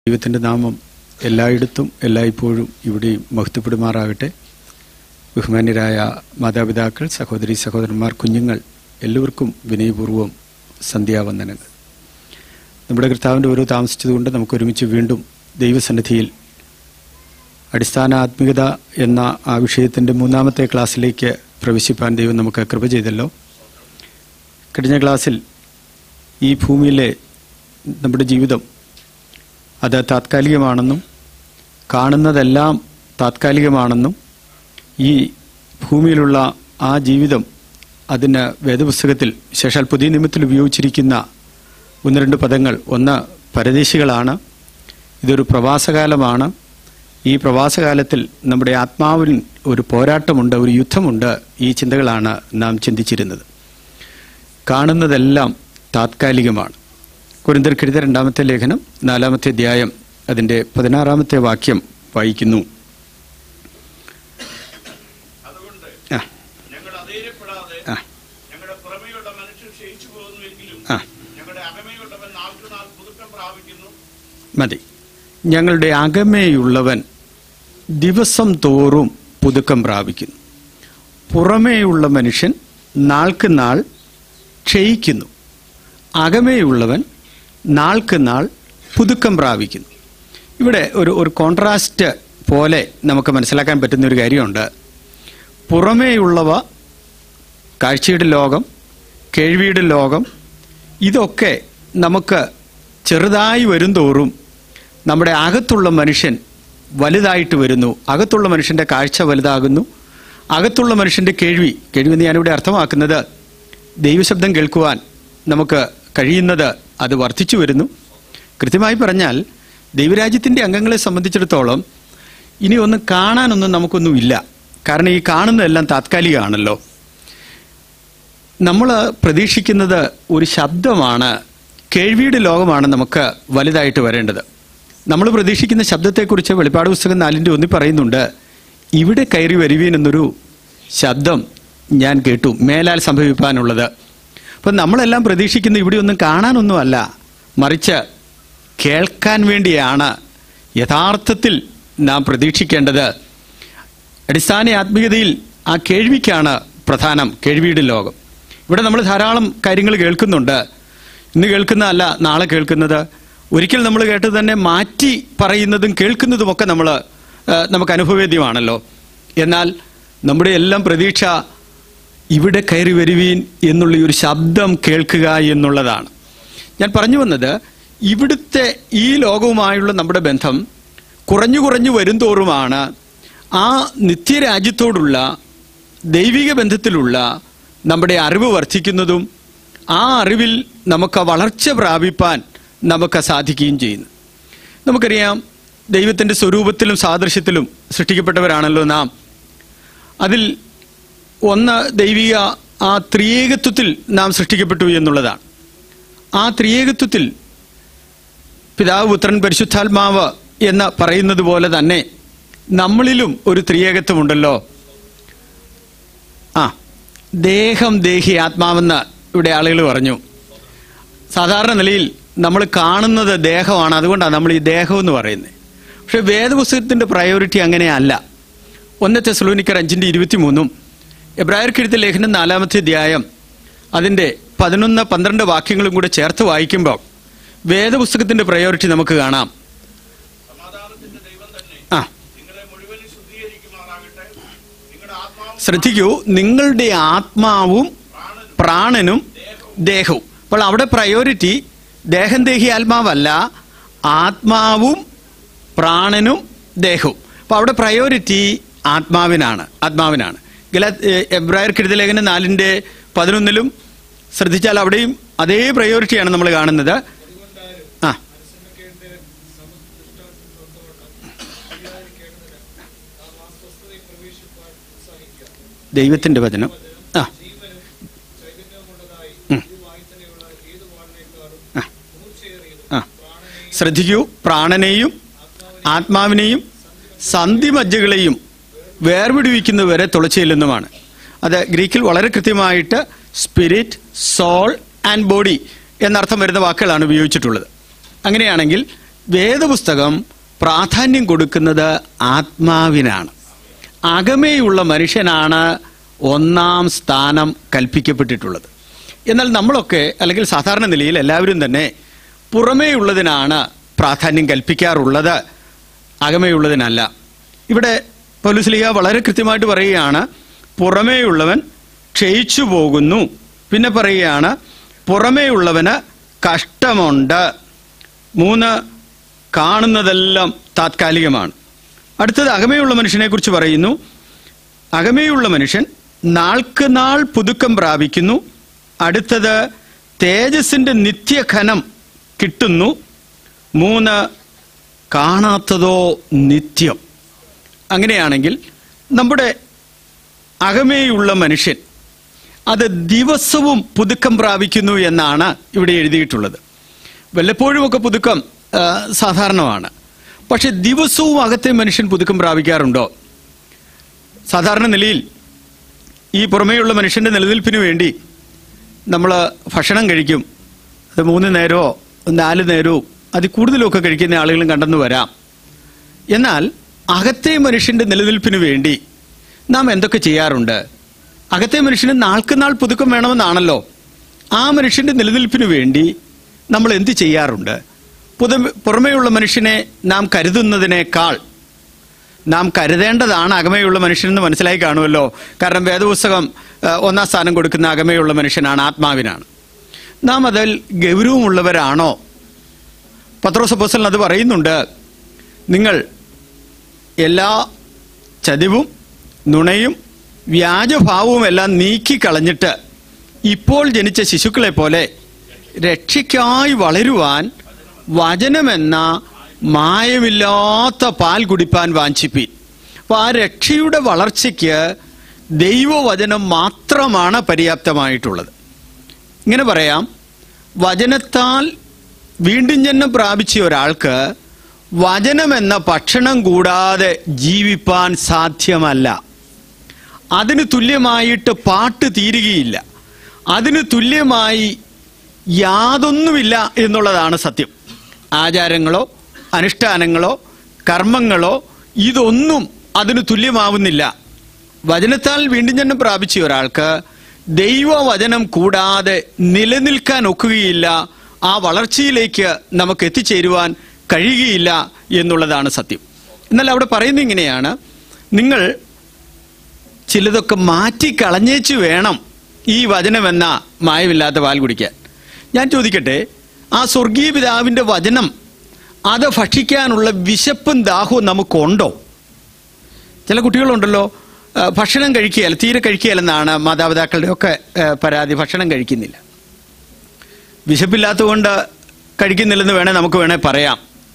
ദൈവത്തിൻ്റെ നാമം എല്ലായിടത്തും എല്ലായ്പ്പോഴും ഇവിടെയും മഹത്വപ്പെടുമാറാകട്ടെ ബഹുമാന്യരായ മാതാപിതാക്കൾ സഹോദരി സഹോദരന്മാർ കുഞ്ഞുങ്ങൾ എല്ലാവർക്കും വിനയപൂർവ്വം സന്ധ്യാവന്ദനങ്ങൾ നമ്മുടെ കർത്താവിൻ്റെ ഓരോ താമസിച്ചതുകൊണ്ട് നമുക്ക് ഒരുമിച്ച് വീണ്ടും ദൈവസന്നിധിയിൽ അടിസ്ഥാന ആത്മികത എന്ന ആ വിഷയത്തിൻ്റെ മൂന്നാമത്തെ ക്ലാസ്സിലേക്ക് പ്രവേശിപ്പാൻ ദൈവം നമുക്ക് കൃപ ചെയ്തല്ലോ കഴിഞ്ഞ ക്ലാസ്സിൽ ഈ ഭൂമിയിലെ നമ്മുടെ ജീവിതം അത് താത്കാലികമാണെന്നും കാണുന്നതെല്ലാം താത്കാലികമാണെന്നും ഈ ഭൂമിയിലുള്ള ആ ജീവിതം അതിന് വേദപുസ്തകത്തിൽ ശേഷാൽ പുതിയ നിയമത്തിൽ ഉപയോഗിച്ചിരിക്കുന്ന ഒന്ന് രണ്ട് പദങ്ങൾ ഒന്ന് പരദേശികളാണ് ഇതൊരു പ്രവാസകാലമാണ് ഈ പ്രവാസകാലത്തിൽ നമ്മുടെ ആത്മാവിൽ ഒരു പോരാട്ടമുണ്ട് ഒരു യുദ്ധമുണ്ട് ഈ ചിന്തകളാണ് നാം ചിന്തിച്ചിരുന്നത് കാണുന്നതെല്ലാം താത്കാലികമാണ് കുരിന്തർക്കെഴുത രണ്ടാമത്തെ ലേഖനം നാലാമത്തെ അധ്യായം അതിൻ്റെ പതിനാറാമത്തെ വാക്യം വായിക്കുന്നു അതുകൊണ്ട് ആ, ഞങ്ങൾ അധൈര്യപ്പെടാതെ ആ. ഞങ്ങളുടെ പുറമെയുള്ള മനുഷ്യൻ ക്ഷയിച്ചു പോകുന്നുവെങ്കിലും ആ. ഞങ്ങളുടെ അകമയുള്ളവൻ നാൾക്ക് നാൾ പുതുക്കം പ്രാപിക്കുന്നു മതി ഞങ്ങളുടെ അകമേയുള്ളവൻ ദിവസം തോറും പുതുക്കം പ്രാപിക്കുന്നു പുറമേയുള്ള മനുഷ്യൻ നാൾക്ക് നാൾ ക്ഷയിക്കുന്നു അകമേയുള്ളവൻ നാൾക്ക് നാൾ പുതുക്കം പ്രാപിക്കുന്നു ഇവിടെ ഒരു ഒരു കോൺട്രാസ്റ്റ് പോലെ നമുക്ക് മനസ്സിലാക്കാൻ പറ്റുന്ന ഒരു കാര്യമുണ്ട് പുറമേയുള്ളവ കാഴ്ചയുടെ ലോകം കേൾവിയുടെ ലോകം ഇതൊക്കെ നമുക്ക് ചെറുതായി വരുംതോറും നമ്മുടെ അകത്തുള്ള മനുഷ്യൻ വലുതായിട്ട് വരുന്നു അകത്തുള്ള മനുഷ്യൻ്റെ കാഴ്ച വലുതാകുന്നു അകത്തുള്ള മനുഷ്യൻ്റെ കേൾവി കേൾവി എന്ന് ഞാനിവിടെ അർത്ഥമാക്കുന്നത് ദൈവശബ്ദം കേൾക്കുവാൻ നമുക്ക് കഴിയുന്നത് അത് വർദ്ധിച്ചു വരുന്നു കൃത്യമായി പറഞ്ഞാൽ ദൈവരാജ്യത്തിൻ്റെ അംഗങ്ങളെ സംബന്ധിച്ചിടത്തോളം ഇനി ഒന്നും കാണാനൊന്നും നമുക്കൊന്നും ഇല്ല കാരണം ഈ കാണുന്നതെല്ലാം താത്കാലികമാണല്ലോ നമ്മൾ പ്രതീക്ഷിക്കുന്നത് ഒരു ശബ്ദമാണ് കേൾവിയുടെ ലോകമാണ് നമുക്ക് വലുതായിട്ട് വരേണ്ടത് നമ്മൾ പ്രതീക്ഷിക്കുന്ന ശബ്ദത്തെക്കുറിച്ച് വെളിപ്പാട് പുസ്തകം നാലിൻ്റെ ഒന്നി പറയുന്നുണ്ട് ഇവിടെ കയറി വരുവീൻ എന്നൊരു ശബ്ദം ഞാൻ കേട്ടു മേലാൽ സംഭവിപ്പാനുള്ളത് അപ്പം നമ്മളെല്ലാം പ്രതീക്ഷിക്കുന്ന ഇവിടെ ഒന്നും കാണാനൊന്നുമല്ല മറിച്ച് കേൾക്കാൻ വേണ്ടിയാണ് യഥാർത്ഥത്തിൽ നാം പ്രതീക്ഷിക്കേണ്ടത് അടിസ്ഥാന ആത്മീയതയിൽ ആ കേൾവിക്കാണ് പ്രധാനം കേൾവിയുടെ ലോകം ഇവിടെ നമ്മൾ ധാരാളം കാര്യങ്ങൾ കേൾക്കുന്നുണ്ട് ഇന്ന് കേൾക്കുന്നതല്ല നാളെ കേൾക്കുന്നത് ഒരിക്കൽ നമ്മൾ കേട്ടത് തന്നെ മാറ്റി പറയുന്നതും കേൾക്കുന്നതുമൊക്കെ നമ്മൾ നമുക്ക് അനുഭവവേദ്യമാണല്ലോ എന്നാൽ നമ്മുടെ എല്ലാം പ്രതീക്ഷ ഇവിടെ കയറി വരുവീൻ എന്നുള്ള ഈ ഒരു ശബ്ദം കേൾക്കുക എന്നുള്ളതാണ് ഞാൻ പറഞ്ഞു വന്നത് ഇവിടുത്തെ ഈ ലോകവുമായുള്ള നമ്മുടെ ബന്ധം കുറഞ്ഞു കുറഞ്ഞു വരുംതോറുമാണ് ആ നിത്യരാജ്യത്തോടുള്ള ദൈവിക ബന്ധത്തിലുള്ള നമ്മുടെ അറിവ് വർദ്ധിക്കുന്നതും ആ അറിവിൽ നമുക്ക് വളർച്ച പ്രാപിപ്പാൻ നമുക്ക് സാധിക്കുകയും ചെയ്യുന്നു നമുക്കറിയാം ദൈവത്തിൻ്റെ സ്വരൂപത്തിലും സാദൃശ്യത്തിലും സൃഷ്ടിക്കപ്പെട്ടവരാണല്ലോ നാം അതിൽ ഒന്ന് ദൈവിക ആ ത്രിയേകത്വത്തിൽ നാം സൃഷ്ടിക്കപ്പെട്ടു എന്നുള്ളതാണ് ആ ത്രിയേകത്വത്തിൽ പിതാവ് പുത്രൻ പരിശുദ്ധാത്മാവ് എന്ന് പറയുന്നത് പോലെ തന്നെ നമ്മളിലും ഒരു ത്രിയേകത്വമുണ്ടല്ലോ ആ ദേഹം ദേഹി ആത്മാവെന്ന് ഇവിടെ ആളുകൾ പറഞ്ഞു സാധാരണ നിലയിൽ നമ്മൾ കാണുന്നത് ദേഹമാണ് അതുകൊണ്ടാണ് നമ്മൾ ഈ ദേഹം എന്ന് പറയുന്നത് പക്ഷെ വേദപുസ്തകത്തിന്റെ പ്രയോറിറ്റി അങ്ങനെയല്ല ഒന്നത്തെ സ്ലോനിക്കർ അഞ്ചിന്റെ ഇരുപത്തിമൂന്നും എബ്രായർക്കെഴുത്ത ലേഖനം നാലാമത്തെ അധ്യായം അതിന്റെ പതിനൊന്ന് പന്ത്രണ്ട് വാക്യങ്ങളും കൂടെ ചേർത്ത് വായിക്കുമ്പോൾ വേദപുസ്തകത്തിന്റെ പ്രയോറിറ്റി നമുക്ക് കാണാം സമാധാനത്തിന്റെ ദൈവം തന്നെ ആ നിങ്ങളെ മുഴുവനും ശുദ്ധീകരിക്കുമാറാകട്ടെ നിങ്ങളുടെ ആത്മാവും ശ്രദ്ധിക്കൂ നിങ്ങളുടെ ആത്മാവും പ്രാണനും ദേഹവും അപ്പോൾ അവിടെ പ്രയോറിറ്റി ദേഹം ദേഹി ആത്മാവല്ല ആത്മാവും പ്രാണനും ദേഹവും അപ്പോൾ അവിടെ പ്രയോറിറ്റി ആത്മാവിനാണ് ആത്മാവിനാണ് ഗല എബ്രായർ ലേഖനം നാലിൻ്റെ പതിനൊന്നിലും ശ്രദ്ധിച്ചാൽ അവിടെയും അതേ പ്രയോറിറ്റിയാണ് നമ്മൾ കാണുന്നത് ആ ദൈവത്തിന്റെ വചനം ആ ഉം. ആ. ആ. ശ്രദ്ധിക്കൂ പ്രാണനെയും ആത്മാവിനെയും സന്ധിമജ്ജകളെയും വേർപിടിവിക്കുന്നവരെ തുളച്ചില്ലെന്നുമാണ് അത് ഗ്രീക്കിൽ വളരെ കൃത്യമായിട്ട് സ്പിരിറ്റ് സോൾ ആൻഡ് ബോഡി എന്നർത്ഥം വരുന്ന വാക്കുകളാണ് ഉപയോഗിച്ചിട്ടുള്ളത് അങ്ങനെയാണെങ്കിൽ വേദപുസ്തകം പ്രാധാന്യം കൊടുക്കുന്നത് ആത്മാവിനാണ് അകമേയുള്ള മനുഷ്യനാണ് ഒന്നാം സ്ഥാനം കൽപ്പിക്കപ്പെട്ടിട്ടുള്ളത് എന്നാൽ നമ്മളൊക്കെ അല്ലെങ്കിൽ സാധാരണ നിലയിൽ എല്ലാവരും തന്നെ പുറമേയുള്ളതിനാണ് പ്രാധാന്യം കൽപ്പിക്കാറുള്ളത് അകമേയുള്ളതിനല്ല ഇവിടെ പൗലുസ്ലിഹ വളരെ കൃത്യമായിട്ട് പറയുകയാണ് പുറമേയുള്ളവൻ ക്ഷയിച്ചു പോകുന്നു പിന്നെ പറയുകയാണ് പുറമേയുള്ളവന് കഷ്ടമുണ്ട് മൂന്ന് കാണുന്നതെല്ലാം താത്കാലികമാണ് അടുത്തത് അകമയുള്ള മനുഷ്യനെ കുറിച്ച് പറയുന്നു അകമയുള്ള മനുഷ്യൻ നാൾക്ക് നാൾ പുതുക്കം പ്രാപിക്കുന്നു അടുത്തത് തേജസ്സിന്റെ നിത്യഘനം കിട്ടുന്നു മൂന്ന് കാണാത്തതോ നിത്യം അങ്ങനെയാണെങ്കിൽ നമ്മുടെ അകമേയുള്ള മനുഷ്യൻ അത് ദിവസവും പുതുക്കം പ്രാപിക്കുന്നു എന്നാണ് ഇവിടെ എഴുതിയിട്ടുള്ളത് വല്ലപ്പോഴുമൊക്കെ പുതുക്കം ആ, സാധാരണമാണ് പക്ഷെ ദിവസവും അകത്തെ മനുഷ്യൻ പുതുക്കം പ്രാപിക്കാറുണ്ടോ സാധാരണ നിലയിൽ ഈ പുറമേയുള്ള മനുഷ്യന്റെ നിലനിൽപ്പിന് വേണ്ടി നമ്മൾ ഭക്ഷണം കഴിക്കും അത് മൂന്ന് നേരമോ നാല് നേരമോ അതിൽ കൂടുതലൊക്കെ കഴിക്കുന്ന ആളുകളും കണ്ടെന്ന് വരാം എന്നാൽ അകത്തെ മനുഷ്യന്റെ നിലനിൽപ്പിന് വേണ്ടി നാം എന്തൊക്കെ ചെയ്യാറുണ്ട് അകത്തെ മനുഷ്യന് നാൾക്ക് നാൾ പുതുക്കം വേണമെന്നാണല്ലോ ആ മനുഷ്യന്റെ നിലനിൽപ്പിന് വേണ്ടി നമ്മൾ എന്ത് ചെയ്യാറുണ്ട് പുത പുറമേയുള്ള മനുഷ്യനെ നാം കരുതുന്നതിനേക്കാൾ നാം കരുതേണ്ടതാണ് അകമയുള്ള മനുഷ്യനെന്ന് മനസ്സിലായി കാണുമല്ലോ കാരണം വേദപുസ്തകം ആ, ഒന്നാം സ്ഥാനം കൊടുക്കുന്ന അകമയുള്ള മനുഷ്യനാണ് ആത്മാവിനാണ് നാം അതിൽ ഗൗരവമുള്ളവരാണോ പത്രോസ് അപ്പോസ്തലൻ അത് പറയുന്നുണ്ട് നിങ്ങൾ എല്ലാ ചതിവും നുണയും വ്യാജഭാവവും എല്ലാം നീക്കിക്കളഞ്ഞിട്ട് ഇപ്പോൾ ജനിച്ച ശിശുക്കളെ പോലെ രക്ഷയ്ക്കായി വളരുവാൻ വചനമെന്ന മായമില്ലാത്ത പാൽ കുടിപ്പാൻ വാഞ്ചിപ്പീൻ അപ്പൊ ആ രക്ഷയുടെ വളർച്ചയ്ക്ക് ദൈവവചനം മാത്രമാണ് പര്യാപ്തമായിട്ടുള്ളത് ഇങ്ങനെ പറയാം വചനത്താൽ വീണ്ടും ജന്മം പ്രാപിച്ച ഒരാൾക്ക് വചനമെന്ന ഭക്ഷണം കൂടാതെ ജീവിപ്പാൻ സാധ്യമല്ല അതിന് തുല്യമായിട്ട് പാട്ട് തീരുകയില്ല അതിന് തുല്യമായി യാതൊന്നുമില്ല എന്നുള്ളതാണ് സത്യം ആചാരങ്ങളോ അനുഷ്ഠാനങ്ങളോ കർമ്മങ്ങളോ ഇതൊന്നും അതിന് തുല്യമാവുന്നില്ല വചനത്താൽ വീണ്ടും ജന്മം പ്രാപിച്ച ഒരാൾക്ക് ദൈവവചനം കൂടാതെ നിലനിൽക്കാൻ ഒക്കുകയില്ല ആ വളർച്ചയിലേക്ക് നമുക്ക് എത്തിച്ചേരുവാൻ കഴിയുകയില്ല എന്നുള്ളതാണ് സത്യം എന്നാൽ അവിടെ പറയുന്നത് ഇങ്ങനെയാണ് നിങ്ങൾ ചിലതൊക്കെ മാറ്റിക്കളഞ്ഞേച്ചു വേണം ഈ വചനമെന്ന മായമില്ലാത്ത പാൽ കുടിക്കാൻ ഞാൻ ചോദിക്കട്ടെ ആ സ്വർഗീയ പിതാവിന്റെ വചനം അത് ഭക്ഷിക്കാനുള്ള വിശപ്പും ദാഹവും നമുക്കുണ്ടോ ചില കുട്ടികളുണ്ടല്ലോ ആ, ഭക്ഷണം കഴിക്കുകയല്ല തീരെ കഴിക്കുകയല്ലെന്നാണ് മാതാപിതാക്കളുടെ ഒക്കെ ആ, പരാതി ഭക്ഷണം കഴിക്കുന്നില്ല വിശപ്പില്ലാത്തതുകൊണ്ട് കഴിക്കുന്നില്ലെന്ന് വേണേൽ നമുക്ക് വേണേൽ പറയാം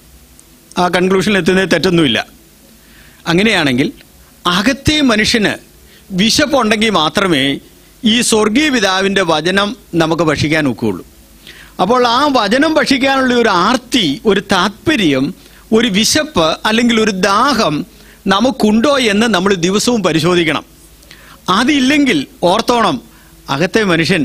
ആ കൺക്ലൂഷനിൽ എത്തുന്നത് തെറ്റൊന്നുമില്ല അങ്ങനെയാണെങ്കിൽ അകത്തെ മനുഷ്യന് വിശപ്പുണ്ടെങ്കിൽ മാത്രമേ ഈ സ്വർഗീയ പിതാവിന്റെ വചനം നമുക്ക് ഭക്ഷിക്കാൻ ഒക്കുകയുള്ളൂ അപ്പോൾ ആ വചനം ഭക്ഷിക്കാനുള്ള ഒരു ആർത്തി ഒരു താല്പര്യം ഒരു വിശപ്പ് അല്ലെങ്കിൽ ഒരു ദാഹം നമുക്കുണ്ടോ എന്ന് നമ്മൾ ദിവസവും പരിശോധിക്കണം അതില്ലെങ്കിൽ ഓർത്തോണം അകത്തെ മനുഷ്യൻ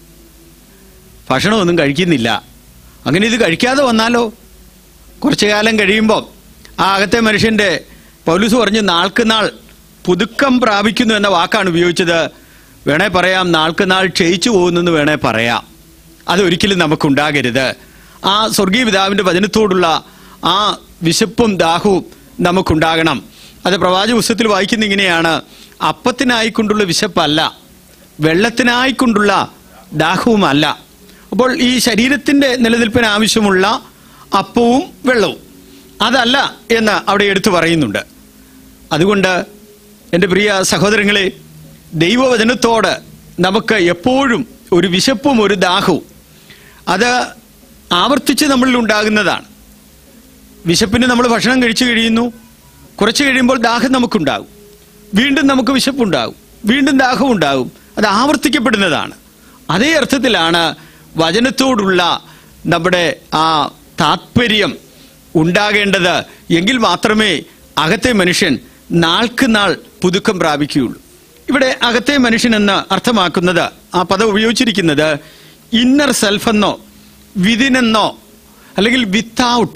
ഭക്ഷണമൊന്നും കഴിക്കുന്നില്ല അങ്ങനെ ഇത് കഴിക്കാതെ വന്നാലോ കുറച്ചു കാലം കഴിയുമ്പോൾ ആ അകത്തെ മനുഷ്യന്റെ പൗലൂസ് പറഞ്ഞു നാൾക്ക് നാൾ പുതുക്കം പ്രാപിക്കുന്നു എന്ന വാക്കാണ് ഉപയോഗിച്ചത് വേണേ പറയാം നാൾക്ക് നാൾ ക്ഷയിച്ചു പോകുന്നെന്ന് വേണേ പറയാം അതൊരിക്കലും നമുക്കുണ്ടാകരുത് ആ സ്വർഗീയ പിതാവിന്റെ വചനത്തോടുള്ള ആ വിശപ്പും ദാഹവും നമുക്കുണ്ടാകണം അത് പ്രവാചക പുസ്തകത്തിൽ വായിക്കുന്ന ഇങ്ങനെയാണ് അപ്പത്തിനായിക്കൊണ്ടുള്ള വിശപ്പല്ല വെള്ളത്തിനായിക്കൊണ്ടുള്ള ദാഹവുമല്ല അപ്പോൾ ഈ ശരീരത്തിന്റെ നിലനിൽപ്പിന് ആവശ്യമുള്ള അപ്പവും വെള്ളവും അതല്ല എന്ന് അവിടെ എടുത്തു പറയുന്നുണ്ട് അതുകൊണ്ട് എൻ്റെ പ്രിയ സഹോദരങ്ങളെ ദൈവവചനത്തോട് നമുക്ക് എപ്പോഴും ഒരു വിശപ്പും ഒരു ദാഹവും അത് ആവർത്തിച്ച് നമ്മളിൽ ഉണ്ടാകുന്നതാണ് വിശപ്പിന് നമ്മൾ ഭക്ഷണം കഴിച്ചു കഴിയുന്നു കുറച്ച് കഴിയുമ്പോൾ ദാഹം നമുക്കുണ്ടാകും വീണ്ടും നമുക്ക് വിശപ്പുണ്ടാകും വീണ്ടും ദാഹം ഉണ്ടാകും അത് ആവർത്തിക്കപ്പെടുന്നതാണ് അതേ അർത്ഥത്തിലാണ് വചനത്തോടുള്ള നമ്മുടെ ആ താത്പര്യം ഉണ്ടാകേണ്ടത് എങ്കിൽ മാത്രമേ അകത്തെ മനുഷ്യൻ നാൾക്ക് നാൾ പുതുക്കം പ്രാപിക്കുകയുള്ളൂ ഇവിടെ അകത്തെ മനുഷ്യൻ എന്ന് അർത്ഥമാക്കുന്നത് ആ പദം ഉപയോഗിച്ചിരിക്കുന്നത് ഇന്നർ സെൽഫ് എന്നോ വിതിനെന്നോ അല്ലെങ്കിൽ വിത്തൗട്ട്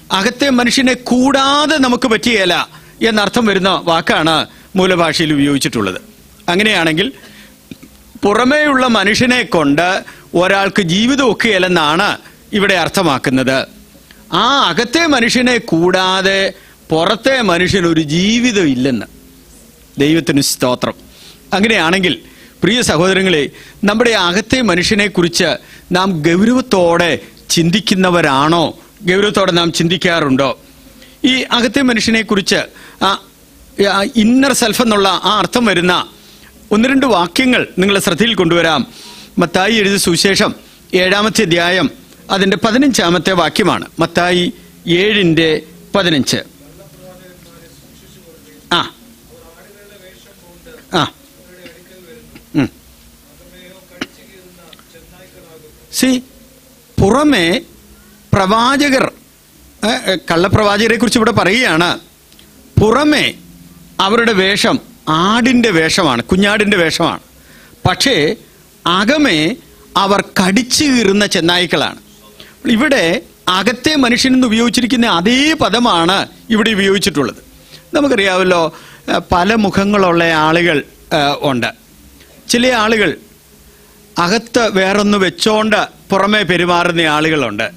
അകത്തെ മനുഷ്യനെ കൂടാതെ നമുക്ക് പറ്റിയല്ല എന്നർത്ഥം വരുന്ന വാക്കാണ് മൂലഭാഷയിൽ ഉപയോഗിച്ചിട്ടുള്ളത് അങ്ങനെയാണെങ്കിൽ പുറമേയുള്ള മനുഷ്യനെ കൊണ്ട് ഒരാൾക്ക് ജീവിതം ഒക്കെയല്ലെന്നാണ് ഇവിടെ അർത്ഥമാക്കുന്നത് ആ അകത്തെ മനുഷ്യനെ കൂടാതെ പുറത്തെ മനുഷ്യന് ഒരു ജീവിതം ഇല്ലെന്ന് ദൈവത്തിന് സ്തോത്രം അങ്ങനെയാണെങ്കിൽ പ്രിയ സഹോദരങ്ങളെ നമ്മുടെ അകത്തെ മനുഷ്യനെ കുറിച്ച് നാം ഗൗരവത്തോടെ ചിന്തിക്കുന്നവരാണോ ഗൗരവത്തോടെ നാം ചിന്തിക്കാറുണ്ടോ ഈ അകത്തെ മനുഷ്യനെ കുറിച്ച് ഇന്നർ സെൽഫ് എന്നുള്ള ആ അർത്ഥം വരുന്ന ഒന്ന് രണ്ട് വാക്യങ്ങൾ നിങ്ങളെ ശ്രദ്ധയിൽ കൊണ്ടുവരാം മത്തായി എഴുതിയ സുവിശേഷം ഏഴാമത്തെ അധ്യായം അതിന്റെ പതിനഞ്ചാമത്തെ വാക്യമാണ് മത്തായി ഏഴിന്റെ പതിനഞ്ച് ആ ആ ഉം. സി പുറമെ പ്രവാചകർ ഏ, ഏ, കള്ളപ്രവാചകരെ കുറിച്ച് ഇവിടെ പറയുകയാണ് പുറമെ അവരുടെ വേഷം ആടിന്റെ വേഷമാണ് കുഞ്ഞാടിന്റെ വേഷമാണ് പക്ഷേ അകമേ അവർ കടിച്ചു കീറുന്ന ചെന്നായ്ക്കളാണ് ഇവിടെ അകത്തെ മനുഷ്യനെന്ന് ഉപയോഗിച്ചിരിക്കുന്ന അതേ പദമാണ് ഇവിടെ ഉപയോഗിച്ചിട്ടുള്ളത് നമുക്കറിയാമല്ലോ ഏ, പല മുഖങ്ങളുള്ള ആളുകൾ ഏ, ഉണ്ട് ചില ആളുകൾ അകത്ത് വേറൊന്ന് വെച്ചോണ്ട് പുറമെ പെരുമാറുന്ന ആളുകളുണ്ട്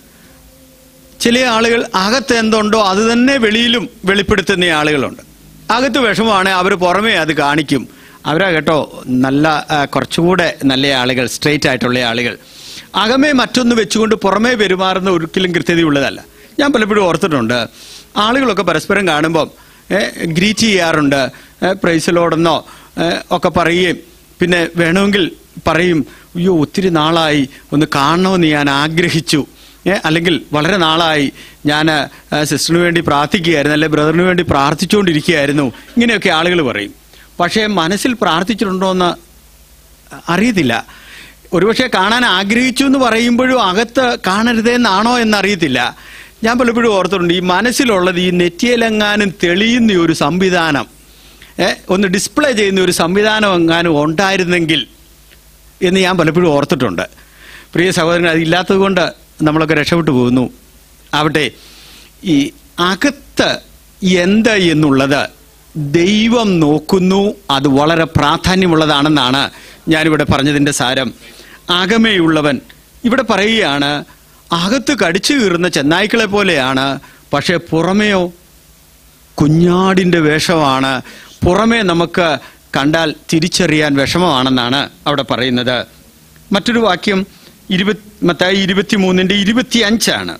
ചില ആളുകൾ അകത്ത് എന്തുണ്ടോ അത് തന്നെ വെളിയിലും വെളിപ്പെടുത്തുന്ന ആളുകളുണ്ട് അകത്ത് വിഷമമാണ് അവർ പുറമേ അത് കാണിക്കും അവരാ കേട്ടോ നല്ല ആ, കുറച്ചുകൂടെ നല്ല ആളുകൾ സ്ട്രെയിറ്റ് ആയിട്ടുള്ള ആളുകൾ അകമേ മറ്റൊന്ന് വെച്ചുകൊണ്ട് പുറമേ പെരുമാറുന്ന ഒരിക്കലും കൃത്യതയുള്ളതല്ല ഞാൻ പലപ്പോഴും ഓർത്തിട്ടുണ്ട് ആളുകളൊക്കെ പരസ്പരം കാണുമ്പം ഗ്രീറ്റ് ചെയ്യാറുണ്ട് പ്രൈസിലോടെന്നോ ഒക്കെ പറയുകയും പിന്നെ വേണമെങ്കിൽ പറയും അയ്യോ ഒത്തിരി നാളായി ഒന്ന് കാണണമെന്ന് ഞാൻ ആഗ്രഹിച്ചു ഏ, അല്ലെങ്കിൽ വളരെ നാളായി ഞാൻ സിസ്റ്ററിന് വേണ്ടി പ്രാർത്ഥിക്കുകയായിരുന്നു അല്ലെ ബ്രദറിന് വേണ്ടി പ്രാർത്ഥിച്ചുകൊണ്ടിരിക്കുകയായിരുന്നു ഇങ്ങനെയൊക്കെ ആളുകൾ പറയും പക്ഷേ മനസ്സിൽ പ്രാർത്ഥിച്ചിട്ടുണ്ടോ എന്ന് അറിയത്തില്ല ഒരുപക്ഷെ കാണാൻ ആഗ്രഹിച്ചു എന്ന് പറയുമ്പോഴും അകത്ത് കാണരുതെന്നാണോ എന്നറിയത്തില്ല ഞാൻ പലപ്പോഴും ഓർത്തിട്ടുണ്ട് ഈ മനസ്സിലുള്ളത് ഈ നെറ്റിയിലെങ്ങാനും തെളിയുന്ന ഒരു സംവിധാനം ഏ, ഒന്ന് ഡിസ്പ്ലേ ചെയ്യുന്ന ഒരു സംവിധാനം എങ്ങാനും ഉണ്ടായിരുന്നെങ്കിൽ എന്ന് ഞാൻ പലപ്പോഴും ഓർത്തിട്ടുണ്ട് പ്രിയ സഹോദരൻ അതില്ലാത്തത് കൊണ്ട് നമ്മളൊക്കെ രക്ഷപ്പെട്ടു പോകുന്നു ആവട്ടെ ഈ അകത്ത് എന്ത് എന്നുള്ളത് ദൈവം നോക്കുന്നു അത് വളരെ പ്രാധാന്യമുള്ളതാണെന്നാണ് ഞാനിവിടെ പറഞ്ഞതിൻ്റെ സാരം അകമേയുള്ളവൻ ഇവിടെ പറയുകയാണ് അകത്ത് കടിച്ചു കീറുന്ന ചെന്നായ്ക്കളെ പോലെയാണ് പക്ഷേ പുറമെയോ കുഞ്ഞാടിന്റെ വേഷമാണ് പുറമേ നമുക്ക് കണ്ടാൽ തിരിച്ചറിയാൻ വിഷമമാണെന്നാണ് അവിടെ പറയുന്നത് മറ്റൊരു വാക്യം ഇരുപത് മത്തായി ഇരുപത്തിമൂന്നിന്റെ ഇരുപത്തി അഞ്ചാണ്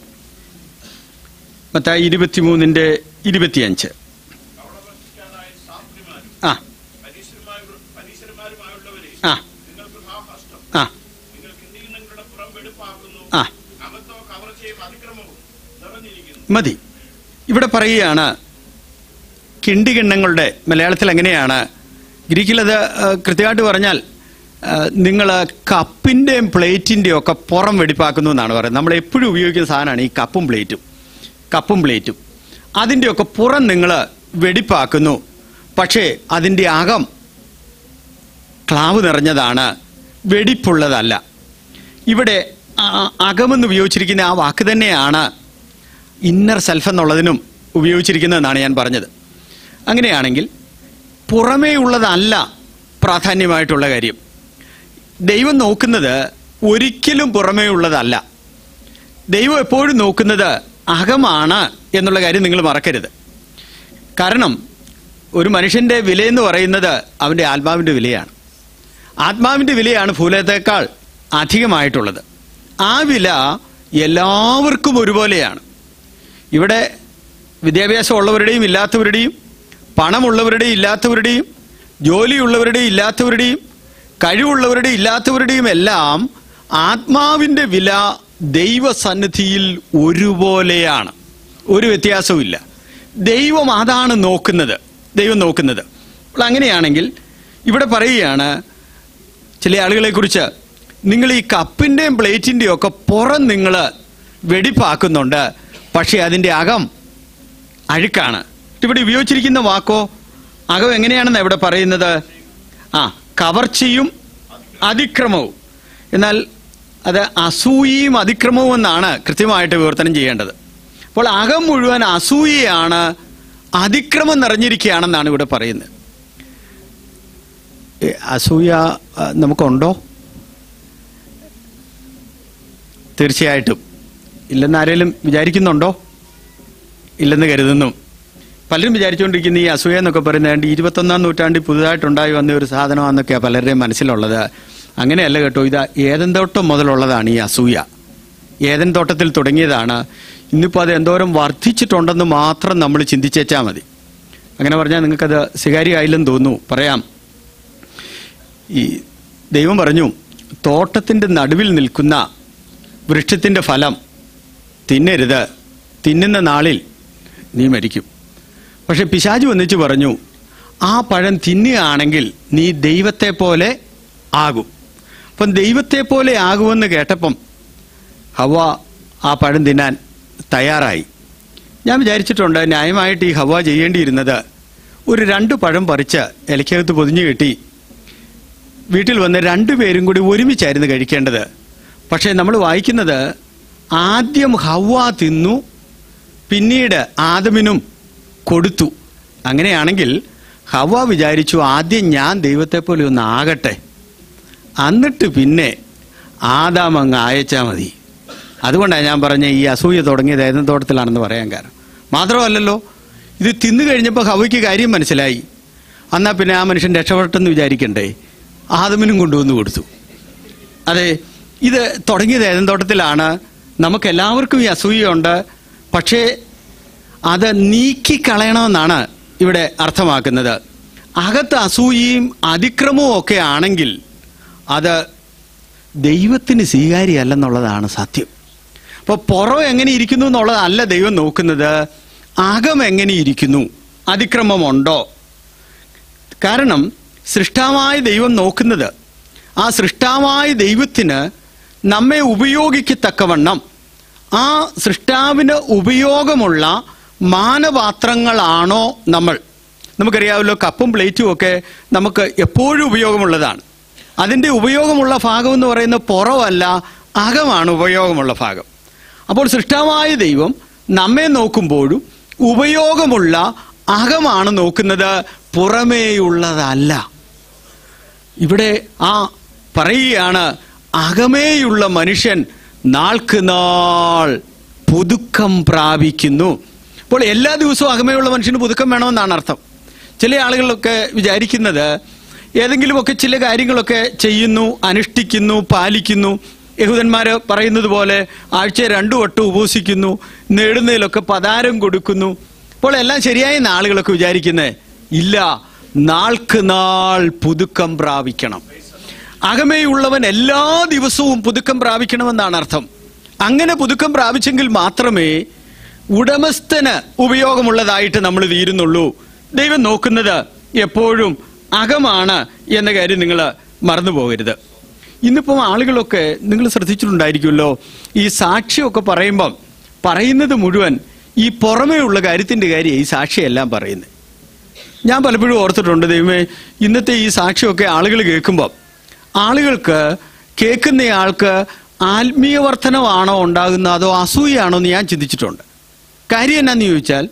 മത്തായി ഇരുപത്തിമൂന്നിന്റെ ഇരുപത്തിയഞ്ച് കവളഭക്തിക്കാരായ സാത്രിമാരും ആ പരീശന്മാരും പരീശന്മാരുമായുള്ളവരെ ആ നിങ്ങൾക്ക് മഹാകഷ്ടം ആ നിങ്ങൾ കിണ്ടികളുടെ പുറം വെടുപ്പാക്കുന്നു ആ അകത്തോ കവർച്ചയും അതിക്രമവും നിറഞ്ഞിരിക്കുന്നു മതി ഇവിടെ പറയുകയാണ് കിണ്ടികിണ്ണങ്ങളുടെ മലയാളത്തിൽ എങ്ങനെയാണ് ഗ്രീക്കിൽ അത് ആ, കൃത്യമായിട്ട് പറഞ്ഞാൽ നിങ്ങൾ കപ്പിൻ്റെയും പ്ലേറ്റിൻ്റെയും ഒക്കെ പുറം വെടിപ്പാക്കുന്നു എന്നാണ് പറയുന്നത് നമ്മൾ എപ്പോഴും ഉപയോഗിക്കുന്ന സാധനമാണ് ഈ കപ്പും പ്ലേറ്റും കപ്പും പ്ലേറ്റും അതിൻ്റെയൊക്കെ പുറം നിങ്ങൾ വെടിപ്പാക്കുന്നു പക്ഷേ അതിൻ്റെ അകം ക്ലാവ് നിറഞ്ഞതാണ് വെടിപ്പുള്ളതല്ല ഇവിടെ ആ- അകമെന്ന് ഉപയോഗിച്ചിരിക്കുന്ന ആ വാക്ക് തന്നെയാണ് ഇന്നർ സെൽഫ് എന്നുള്ളതിനും ഉപയോഗിച്ചിരിക്കുന്നതെന്നാണ് ഞാൻ പറഞ്ഞത് അങ്ങനെയാണെങ്കിൽ പുറമേ ഉള്ളതല്ല പ്രാധാന്യമായിട്ടുള്ള കാര്യം ദൈവം നോക്കുന്നത് ഒരിക്കലും പുറമേ ഉള്ളതല്ല ദൈവം എപ്പോഴും നോക്കുന്നത് അകമാണ് എന്നുള്ള കാര്യം നിങ്ങൾ മറക്കരുത് കാരണം ഒരു മനുഷ്യന്റെ വിലയെന്ന് പറയുന്നത് അവന്റെ ആത്മാവിന്റെ വിലയാണ് ആത്മാവിന്റെ വിലയാണ് ഭൂലത്തേക്കാൾ അധികമായിട്ടുള്ളത് ആ വില എല്ലാവർക്കും ഒരുപോലെയാണ് ഇവിടെ വിദ്യാഭ്യാസം ഉള്ളവരുടെയും ഇല്ലാത്തവരുടെയും പണമുള്ളവരുടെയും ഇല്ലാത്തവരുടെയും ജോലിയുള്ളവരുടെയും ഇല്ലാത്തവരുടെയും കഴിവുള്ളവരുടെയും ഇല്ലാത്തവരുടെയും എല്ലാം ആത്മാവിൻ്റെ വില ദൈവസന്നിധിയിൽ ഒരുപോലെയാണ് ഒരു വ്യത്യാസവുമില്ല ദൈവം അതാണ് നോക്കുന്നത് ദൈവം നോക്കുന്നത് അപ്പോൾ അങ്ങനെയാണെങ്കിൽ ഇവിടെ പറയുകയാണ് ചില ആളുകളെ കുറിച്ച് നിങ്ങൾ ഈ കപ്പിൻ്റെയും പ്ലേറ്റിൻ്റെയും ഒക്കെ പുറം നിങ്ങൾ വെടിപ്പാക്കുന്നുണ്ട് പക്ഷേ അതിൻ്റെ അകം അഴുക്കാണ് ഇവിടെ ഉപയോഗിച്ചിരിക്കുന്ന വാക്കോ അകം എങ്ങനെയാണെന്ന് ഇവിടെ പറയുന്നത് ആ കവർച്ചയും അതിക്രമവും എന്നാൽ അത് അസൂയയും അതിക്രമവും എന്നാണ് കൃത്യമായിട്ട് വിവർത്തനം ചെയ്യേണ്ടത് അപ്പോൾ അകം മുഴുവൻ അസൂയയാണ് അതിക്രമം നിറഞ്ഞിരിക്കുകയാണെന്നാണ് ഇവിടെ പറയുന്നത് ഏ, അസൂയ ആ, നമുക്കുണ്ടോ തീർച്ചയായിട്ടും ഇല്ലെന്ന് ആരെങ്കിലും വിചാരിക്കുന്നുണ്ടോ ഇല്ലെന്ന് കരുതുന്നു പലരും വിചാരിച്ചുകൊണ്ടിരിക്കുന്ന ഈ അസൂയ എന്നൊക്കെ പറയുന്നത് ഇരുപത്തൊന്നാം നൂറ്റാണ്ടിൽ പുതുതായിട്ടുണ്ടായി വന്ന ഒരു സാധനമാണെന്നൊക്കെയാണ് പലരുടെയും മനസ്സിലുള്ളത് അങ്ങനെയല്ല കേട്ടോ ഇത് ഏതൻ തോട്ടം മുതലുള്ളതാണ് ഈ അസൂയ ഏതൻ തോട്ടത്തിൽ തുടങ്ങിയതാണ് ഇന്നിപ്പോൾ അത് എന്തോരം വർദ്ധിച്ചിട്ടുണ്ടെന്ന് മാത്രം നമ്മൾ ചിന്തിച്ചേച്ചാൽ മതി അങ്ങനെ പറഞ്ഞാൽ നിങ്ങൾക്കത് സ്വീകാര്യമായില്ലെന്ന് തോന്നുന്നു പറയാം ഈ ദൈവം പറഞ്ഞു തോട്ടത്തിൻ്റെ നടുവിൽ നിൽക്കുന്ന വൃക്ഷത്തിൻ്റെ ഫലം തിന്നരുത് തിന്നുന്ന നാളിൽ നീ മരിക്കും പക്ഷെ പിശാജ് വന്നിച്ച് പറഞ്ഞു ആ പഴം തിന്നുകയാണെങ്കിൽ നീ ദൈവത്തെ പോലെ ആകും അപ്പം ദൈവത്തെ പോലെ ആകുമെന്ന് കേട്ടപ്പം ഹവ ആ പഴം തിന്നാൻ തയ്യാറായി ഞാൻ വിചാരിച്ചിട്ടുണ്ട് ന്യായമായിട്ട് ഈ ഹവ ചെയ്യേണ്ടിയിരുന്നത് ഒരു രണ്ട് പഴം പറിച്ച് ഇലക്കകത്ത് പൊതിഞ്ഞു കെട്ടി വീട്ടിൽ വന്ന് രണ്ടുപേരും കൂടി ഒരുമിച്ചായിരുന്നു കഴിക്കേണ്ടത് പക്ഷേ നമ്മൾ വായിക്കുന്നത് ആദ്യം ഹവ തിന്നു പിന്നീട് ആദമിനും കൊടുത്തു അങ്ങനെയാണെങ്കിൽ ഹവ വിചാരിച്ചു ആദ്യം ഞാൻ ദൈവത്തെ പോലെ ഒന്ന് ആകട്ടെ എന്നിട്ട് പിന്നെ ആദാം അങ്ങ് അയച്ചാൽ മതി അതുകൊണ്ടാണ് ഞാൻ പറഞ്ഞ ഈ അസൂയ തുടങ്ങിയത് ഏതെങ്കിലും തോട്ടത്തിലാണെന്ന് പറയാൻ കാരണം മാത്രമല്ലല്ലോ ഇത് തിന്നു കഴിഞ്ഞപ്പോൾ ഹവയ്ക്ക് കാര്യം മനസ്സിലായി എന്നാൽ പിന്നെ ആ മനുഷ്യൻ രക്ഷപ്പെട്ടെന്ന് വിചാരിക്കണ്ടേ ആദമിനും കൊണ്ടുവന്ന് കൊടുത്തു അതെ ഇത് തുടങ്ങിയത് ഏതൻ തോട്ടത്തിലാണ് നമുക്ക് എല്ലാവർക്കും ഈ അസൂയയുണ്ട് പക്ഷേ അത് നീക്കിക്കളയണമെന്നാണ് ഇവിടെ അർത്ഥമാക്കുന്നത് അകത്ത് അസൂയയും അതിക്രമവും ഒക്കെ ആണെങ്കിൽ അത് ദൈവത്തിന് സ്വീകാര്യമല്ലെന്നുള്ളതാണ് സത്യം അപ്പോൾ പുറം എങ്ങനെ ഇരിക്കുന്നു എന്നുള്ളതല്ല ദൈവം നോക്കുന്നത് അകം എങ്ങനെ ഇരിക്കുന്നു അതിക്രമമുണ്ടോ കാരണം സൃഷ്ടാവായ ദൈവം നോക്കുന്നത് ആ സൃഷ്ടാവായ ദൈവത്തിന് നമ്മെ ഉപയോഗിക്കത്തക്കവണ്ണം ആ സൃഷ്ടാവിന് ഉപയോഗമുള്ള മാനപാത്രങ്ങളാണോ നമ്മൾ നമുക്കറിയാമല്ലോ കപ്പും പ്ലേറ്റും ഒക്കെ നമുക്ക് എപ്പോഴും ഉപയോഗമുള്ളതാണ് അതിൻ്റെ ഉപയോഗമുള്ള ഭാഗം എന്ന് പറയുന്നത് പുറമല്ല അകമാണ് ഉപയോഗമുള്ള ഭാഗം അപ്പോൾ സൃഷ്ടാവായ ദൈവം നമ്മെ നോക്കുമ്പോഴും ഉപയോഗമുള്ള അകമാണ് നോക്കുന്നത് പുറമേയുള്ളതല്ല ഇവിടെ ആ പറയുകയാണ് അകമേയുള്ള മനുഷ്യൻ നാൾക്ക് നാൾ പുതുക്കം പ്രാപിക്കുന്നു അപ്പോൾ എല്ലാ ദിവസവും അകമേയുള്ള മനുഷ്യന് പുതുക്കം വേണമെന്നാണ് അർത്ഥം ചില ആളുകളൊക്കെ വിചാരിക്കുന്നത് ഏതെങ്കിലുമൊക്കെ ചില കാര്യങ്ങളൊക്കെ ചെയ്യുന്നു അനുഷ്ഠിക്കുന്നു പാലിക്കുന്നു യഹൂദന്മാര് പറയുന്നത് പോലെ ആഴ്ച രണ്ടു വട്ടം ഉപവസിക്കുന്നു നേടുന്നതിലൊക്കെ പതാരം കൊടുക്കുന്നു അപ്പോൾ എല്ലാം ശരിയായ ആളുകളൊക്കെ വിചാരിക്കുന്നത് ഇല്ല നാൾക്ക് നാൾ പുതുക്കം പ്രാപിക്കണം അകമേയുള്ളവൻ എല്ലാ ദിവസവും പുതുക്കം പ്രാപിക്കണമെന്നാണ് അർത്ഥം അങ്ങനെ പുതുക്കം പ്രാപിച്ചെങ്കിൽ മാത്രമേ ഉടമസ്ഥന് ഉപയോഗമുള്ളതായിട്ട് നമ്മൾ തീരുന്നുള്ളൂ ദൈവം നോക്കുന്നത് എപ്പോഴും അകമാണ് എന്ന കാര്യം നിങ്ങൾ മറന്നു പോകരുത് ഇന്നിപ്പം ആളുകളൊക്കെ നിങ്ങൾ ശ്രദ്ധിച്ചിട്ടുണ്ടായിരിക്കുമല്ലോ ഈ സാക്ഷിയൊക്കെ പറയുമ്പം പറയുന്നത് മുഴുവൻ ഈ പുറമേ ഉള്ള കാര്യത്തിൻ്റെ കാര്യം ഈ സാക്ഷിയെല്ലാം പറയുന്നത് ഞാൻ പലപ്പോഴും ഓർത്തിട്ടുണ്ട് ദൈവമേ ഇന്നത്തെ ഈ സാക്ഷിയൊക്കെ ആളുകൾ കേൾക്കുമ്പോൾ ആളുകൾക്ക് കേൾക്കുന്നയാൾക്ക് ആത്മീയ വർധനമാണോ ഉണ്ടാകുന്നത് അതോ അസൂയാണോ എന്ന് ഞാൻ ചിന്തിച്ചിട്ടുണ്ട് കാര്യം എന്നാന്ന് ചോദിച്ചാൽ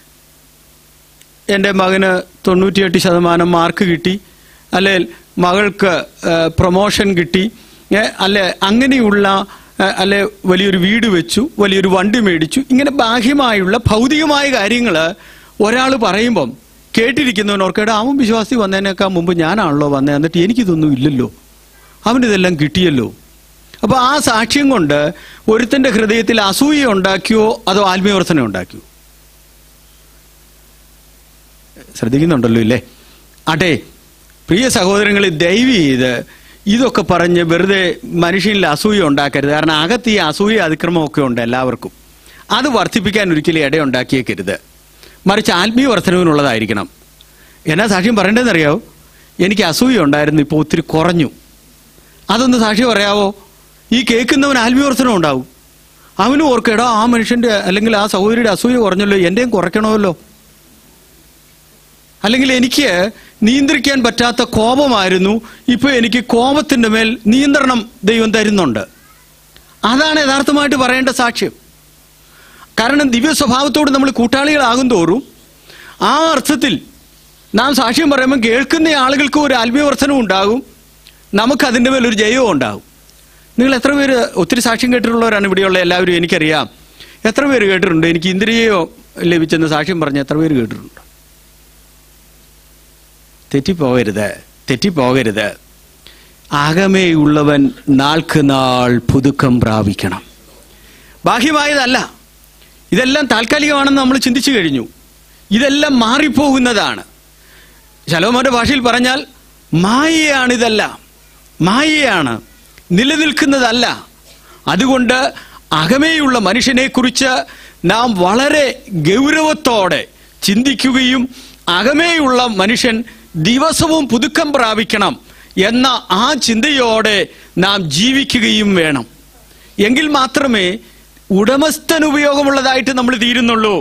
എൻ്റെ മകന് തൊണ്ണൂറ്റിയെട്ട് ശതമാനം മാർക്ക് കിട്ടി അല്ലെ മകൾക്ക് പ്രൊമോഷൻ കിട്ടി ഏ, അല്ലെ അങ്ങനെയുള്ള ഏ, അല്ലെ വലിയൊരു വീട് വെച്ചു വലിയൊരു വണ്ടി മേടിച്ചു ഇങ്ങനെ ബാഹ്യമായുള്ള ഭൗതികമായ കാര്യങ്ങൾ ഒരാൾ പറയുമ്പം കേട്ടിരിക്കുന്നവനോർക്കേടാ അവൻ വിശ്വാസി വന്നതിനേക്കാൾ മുമ്പ് ഞാനാണല്ലോ വന്നത് എന്നിട്ട് എനിക്കിതൊന്നും ഇല്ലല്ലോ അവനിതെല്ലാം കിട്ടിയല്ലോ അപ്പോൾ ആ സാക്ഷ്യം കൊണ്ട് ഒരുത്തൻ്റെ ഹൃദയത്തിൽ അസൂയ ഉണ്ടാക്കിയോ അതോ ആത്മീയവർദ്ധന ഉണ്ടാക്കിയോ ശ്രദ്ധിക്കുന്നുണ്ടല്ലോ ഇല്ലേ അട്ടെ പ്രിയ സഹോദരങ്ങൾ ദയവ് ചെയ്ത് ഇതൊക്കെ പറഞ്ഞ് വെറുതെ മനുഷ്യനിൽ അസൂയ ഉണ്ടാക്കരുത് കാരണം അകത്ത് ഈ അസൂയ അതിക്രമമൊക്കെ ഉണ്ട് എല്ലാവർക്കും അത് വർദ്ധിപ്പിക്കാൻ ഒരിക്കലും ഇടയുണ്ടാക്കിയേക്കരുത് മറിച്ച് ആത്മീയ വർധനവിനുള്ളതായിരിക്കണം എന്നാ സാക്ഷ്യം പറയേണ്ടതെന്നറിയാവോ എനിക്ക് അസൂയ ഉണ്ടായിരുന്നു ഇപ്പോൾ ഒത്തിരി കുറഞ്ഞു അതൊന്ന് സാക്ഷി പറയാവോ ഈ കേൾക്കുന്നവൻ ആത്മീയവർദ്ധനം ഉണ്ടാവും അവനും ഓർക്കേടാ ആ മനുഷ്യന്റെ അല്ലെങ്കിൽ ആ സഹോദരിയുടെ അസൂയ കുറഞ്ഞല്ലോ എന്റെയും കുറയ്ക്കണമല്ലോ അല്ലെങ്കിൽ എനിക്ക് നിയന്ത്രിക്കാൻ പറ്റാത്ത കോപമായിരുന്നു ഇപ്പൊ എനിക്ക് കോപത്തിന്റെ മേൽ നിയന്ത്രണം ദൈവം തരുന്നുണ്ട് അതാണ് യഥാർത്ഥമായിട്ട് പറയേണ്ട സാക്ഷ്യം കാരണം ദിവ്യ സ്വഭാവത്തോട് നമ്മൾ കൂട്ടാളികളാകും തോറും ആ അർത്ഥത്തിൽ നാം സാക്ഷ്യം പറയുമ്പോൾ കേൾക്കുന്ന ആളുകൾക്ക് ഒരു ആത്മീയവർദ്ധനവും ഉണ്ടാകും നമുക്ക് അതിൻ്റെ മേലൊരു ജയവും ഉണ്ടാകും നിങ്ങൾ എത്ര പേര് ഒത്തിരി സാക്ഷ്യം കേട്ടിട്ടുള്ളവരാണ് ഇവിടെയുള്ള എല്ലാവരും എനിക്കറിയാം എത്ര പേര് കേട്ടിട്ടുണ്ട് എനിക്ക് ഇന്ദ്രിയോ ലഭിച്ചെന്ന് സാക്ഷ്യം പറഞ്ഞ് എത്ര പേര് കേട്ടിട്ടുണ്ട് തെറ്റിപ്പോകരുത് തെറ്റിപ്പോകരുത് അകമേയുള്ളവൻ നാൾക്ക് നാൾ പുതുക്കം പ്രാപിക്കണം ബാഹ്യമായതല്ല ഇതെല്ലാം താൽക്കാലികമാണെന്ന് നമ്മൾ ചിന്തിച്ചു കഴിഞ്ഞു ഇതെല്ലാം മാറിപ്പോകുന്നതാണ് ശലോമോന്റെ ഭാഷയിൽ പറഞ്ഞാൽ മായയാണ് ഇതെല്ലാം മായയാണ് നിലനിൽക്കുന്നതല്ല അതുകൊണ്ട് അകമേയുള്ള മനുഷ്യനെക്കുറിച്ച് നാം വളരെ ഗൗരവത്തോടെ ചിന്തിക്കുകയും അകമേയുള്ള മനുഷ്യൻ ദിവസവും പുതുക്കം പ്രാപിക്കണം എന്ന ആ ചിന്തയോടെ നാം ജീവിക്കുകയും വേണം എങ്കിൽ മാത്രമേ ഉടമസ്ഥൻ ഉപയോഗമുള്ളതായിട്ട് നമ്മൾ തീരുന്നുള്ളൂ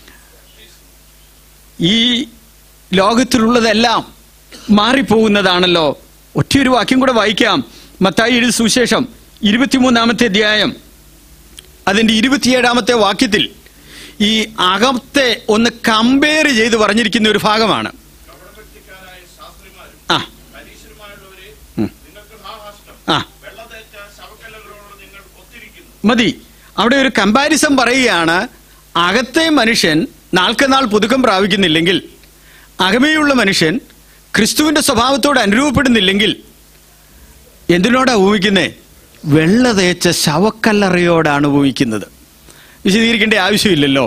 ഈ ലോകത്തിലുള്ളതെല്ലാം മാറിപ്പോകുന്നതാണല്ലോ ഒറ്റയൊരു വാക്യം കൂടെ വായിക്കാം മത്തായി എഴുതി സുവിശേഷം ഇരുപത്തിമൂന്നാമത്തെ അധ്യായം അതിന്റെ ഇരുപത്തിയേഴാമത്തെ വാക്യത്തിൽ ഈ അകത്തെ ഒന്ന് കമ്പയർ ചെയ്ത് പറഞ്ഞിരിക്കുന്ന ഒരു ഭാഗമാണ് കപടഭക്തിക്കാരായ ശാസ്ത്രിമാരും ആ പരീശരുമായുള്ളവരെ ഉം. നിങ്ങൾക്ക് ഹാഹാഷ്ടം ആ വെള്ളതേറ്റ ശവക്കല്ലകളോട് നിങ്ങൾ ഒത്തിരിക്കുന്നു മതി അവിടെ ഒരു കമ്പാരിസൺ പറയുകയാണ് അകത്തെ മനുഷ്യൻ നാൾക്ക് നാൾ പുതുക്കം പ്രാപിക്കുന്നില്ലെങ്കിൽ അകമേയുള്ള മനുഷ്യൻ ക്രിസ്തുവിന്റെ സ്വഭാവത്തോട് അനുരൂപപ്പെടുന്നില്ലെങ്കിൽ എന്തിനോടാ ഊഹിക്കുന്നേ വെള്ള തേച്ച ശവക്കല്ലറയോടാണ് ഊഹിക്കുന്നത് വിശദീകരിക്കേണ്ട ആവശ്യമില്ലല്ലോ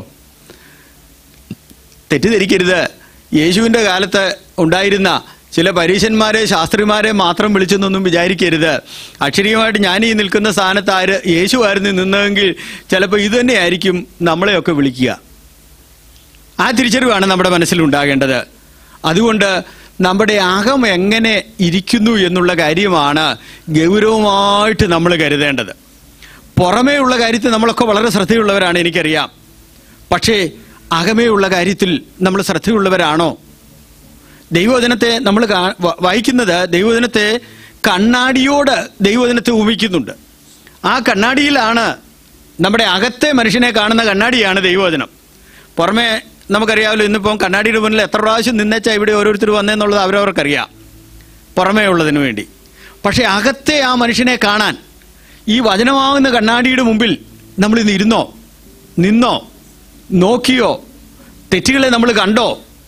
തെറ്റിദ്ധരിക്കരുത് യേശുവിൻ്റെ കാലത്ത് ഉണ്ടായിരുന്ന ചില പരീശന്മാരെ ശാസ്ത്രിമാരെ മാത്രം വിളിച്ചെന്നൊന്നും വിചാരിക്കരുത് അക്ഷരീയമായിട്ട് ഞാൻ ഈ നിൽക്കുന്ന സ്ഥാനത്ത് ആര് യേശു ആയിരുന്നു നിന്നതെങ്കിൽ ചിലപ്പോൾ ഇത് തന്നെയായിരിക്കും നമ്മളെയൊക്കെ വിളിക്കുക ആ തിരിച്ചറിവാണ് നമ്മുടെ മനസ്സിൽ ഉണ്ടാകേണ്ടത് അതുകൊണ്ട് നമ്മുടെ അകം എങ്ങനെ ഇരിക്കുന്നു എന്നുള്ള കാര്യമാണ് ഗൗരവമായിട്ട് നമ്മൾ കരുതേണ്ടത് പുറമേ ഉള്ള കാര്യത്തിൽ നമ്മളൊക്കെ വളരെ ശ്രദ്ധയുള്ളവരാണ് എനിക്കറിയാം പക്ഷേ അകമേ ഉള്ള കാര്യത്തിൽ നമ്മൾ ശ്രദ്ധയുള്ളവരാണോ ദൈവവചനത്തെ നമ്മൾ കാ- വ- വായിക്കുന്നത് ദൈവവചനത്തെ കണ്ണാടിയോട് ദൈവവചനത്തെ ഉപമിക്കുന്നുണ്ട് ആ കണ്ണാടിയിലാണ് നമ്മുടെ അകത്തെ മനുഷ്യനെ കാണുന്ന കണ്ണാടിയാണ് ദൈവവചനം പുറമെ നമുക്കറിയാമല്ലോ ഇന്നിപ്പം കണ്ണാടിയുടെ മുന്നിൽ എത്ര പ്രാവശ്യം നിന്നേച്ചാ ഇവിടെ ഓരോരുത്തർ വന്നേന്നുള്ളത് അവരവർക്കറിയാം പുറമേ ഉള്ളതിന് വേണ്ടി പക്ഷെ അകത്തെ ആ മനുഷ്യനെ കാണാൻ ഈ വചനമാകുന്ന കണ്ണാടിയുടെ മുമ്പിൽ നമ്മൾ ഇന്ന് ഇരുന്നോ നിന്നോ നോക്കിയോ തെറ്റുകളെ നമ്മൾ കണ്ടോ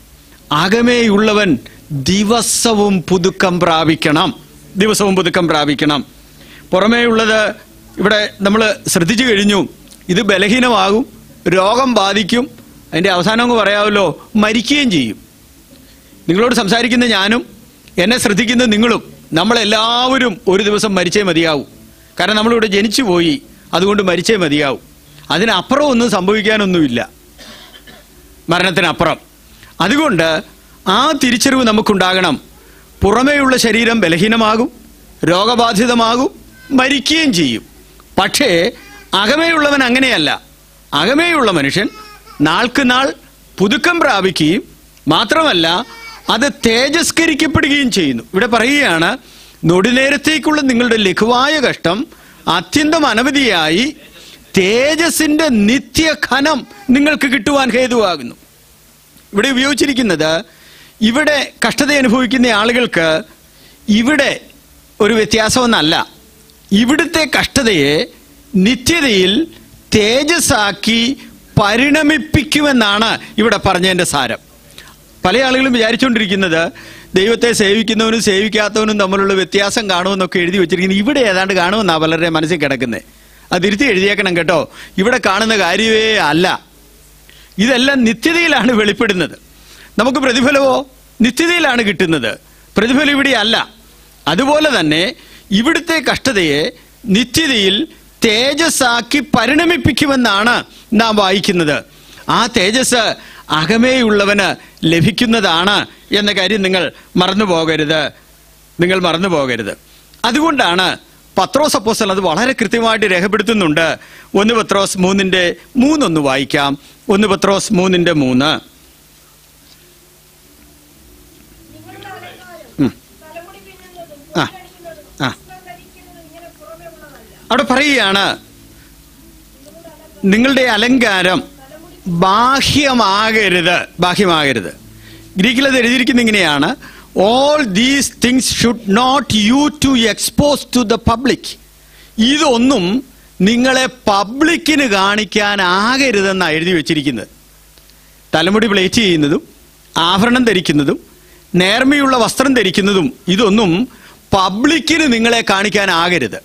അകമേയുള്ളവൻ ദിവസവും പുതുക്കം പ്രാപിക്കണം ദിവസവും പുതുക്കം പ്രാപിക്കണം പുറമേയുള്ളത് ഇവിടെ നമ്മൾ ശ്രദ്ധിച്ചു കഴിഞ്ഞു ഇത് ബലഹീനമാകും രോഗം ബാധിക്കും അതിൻ്റെ അവസാനം അങ്ങ് പറയാമല്ലോ മരിക്കുകയും ചെയ്യും നിങ്ങളോട് സംസാരിക്കുന്ന ഞാനും എന്നെ ശ്രദ്ധിക്കുന്ന നിങ്ങളും നമ്മളെല്ലാവരും ഒരു ദിവസം മരിച്ചേ മതിയാവും കാരണം നമ്മളിവിടെ ജനിച്ചു പോയി അതുകൊണ്ട് മരിച്ചേ മതിയാവും അതിനപ്പുറം ഒന്നും സംഭവിക്കാനൊന്നുമില്ല മരണത്തിനപ്പുറം അതുകൊണ്ട് ആ തിരിച്ചറിവ് നമുക്കുണ്ടാകണം പുറമേയുള്ള ശരീരം ബലഹീനമാകും രോഗബാധിതമാകും മരിക്കുകയും ചെയ്യും പക്ഷേ അകമേയുള്ളവൻ അങ്ങനെയല്ല അകമേയുള്ള മനുഷ്യൻ നാൾക്ക് നാൾ പുതുക്കം പ്രാപിക്കുകയും മാത്രമല്ല അത് തേജസ്കരിക്കപ്പെടുകയും ചെയ്യുന്നു ഇവിടെ പറയുകയാണ് നൊടിനേരത്തേക്കുള്ള നിങ്ങളുടെ ലഘുവായ കഷ്ടം അത്യന്തം അനവധിയായി തേജസിന്റെ നിത്യഘനം നിങ്ങൾക്ക് കിട്ടുവാൻ ഹേതുവാകുന്നു ഇവിടെ ഉപയോഗിച്ചിരിക്കുന്നത് ഇവിടെ കഷ്ടത അനുഭവിക്കുന്ന ആളുകൾക്ക് ഇവിടെ ഒരു വ്യത്യാസമൊന്നല്ല ഇവിടുത്തെ കഷ്ടതയെ നിത്യതയിൽ തേജസ്സാക്കി പരിണമിപ്പിക്കുമെന്നാണ് ഇവിടെ പറഞ്ഞതിൻ്റെ സാരം പല ആളുകളും വിചാരിച്ചുകൊണ്ടിരിക്കുന്നത് ദൈവത്തെ സേവിക്കുന്നവനും സേവിക്കാത്തവനും തമ്മിലുള്ള വ്യത്യാസം കാണുമെന്നൊക്കെ എഴുതി വെച്ചിരിക്കുന്നത് ഇവിടെ ഏതാണ്ട് കാണുമെന്നാണ് പലരുടെ മനസ്സിൽ കിടക്കുന്നത് അത് തിരുത്തി എഴുതിയേക്കണം കേട്ടോ ഇവിടെ കാണുന്ന കാര്യമേ അല്ല ഇതെല്ലാം നിത്യതയിലാണ് വെളിപ്പെടുന്നത് നമുക്ക് പ്രതിഫലമോ നിത്യതയിലാണ് കിട്ടുന്നത് പ്രതിഫലം ഇവിടെ അല്ല അതുപോലെ തന്നെ ഇവിടുത്തെ കഷ്ടതയെ നിത്യതയിൽ തേജസ്സാക്കി പരിണമിപ്പിക്കുമെന്നാണ് നാം വായിക്കുന്നത് ആ തേജസ് അകമേയുള്ളവന് ലഭിക്കുന്നതാണ് എന്ന കാര്യം നിങ്ങൾ മറന്നു പോകരുത് നിങ്ങൾ മറന്നു പോകരുത് അതുകൊണ്ടാണ് പത്രോസ് അപ്പോസ്തലൻ അത് വളരെ കൃത്യമായിട്ട് രേഖപ്പെടുത്തുന്നുണ്ട് ഒന്ന് പത്രോസ് മൂന്നിന്റെ മൂന്നൊന്ന് വായിക്കാം ഒന്ന് പത്രോസ് മൂന്നിന്റെ മൂന്ന് നിങ്ങളുടെ അലങ്കാരം ഉം. തലമുടി പിന്നുന്നതും ആ. മുടിയടിക്കുന്നതും ആ. വസ്ത്രം ധരിക്കുന്നതും ഇങ്ങനെ പുറമെ ഉള്ളതല്ല അവിടെ പറയുകയാണ് നിങ്ങളുടെ നിങ്ങളുടെ അലങ്കാരം ബാഹ്യമാകരുത് ബാഹ്യമാകരുത് ഗ്രീക്കിൽ അത് എഴുതിയിരിക്കുന്ന ഇങ്ങനെയാണ് all these things should not you to expose to the public ഇതൊന്നും നിങ്ങളെ പബ്ലിക്കിന് കാണിക്കാനാകരുതെന്നാണ് എഴുതി വെച്ചിരിക്കുന്നത് തലമുടി പ്ലേറ്റ് ചെയ്യുന്നതും ആഭരണം ധരിക്കുന്നതും നേർമയുള്ള വസ്ത്രം ധരിക്കുന്നതും ഇതൊന്നും പബ്ലിക്കിന് നിങ്ങളെ കാണിക്കാനാകരുത്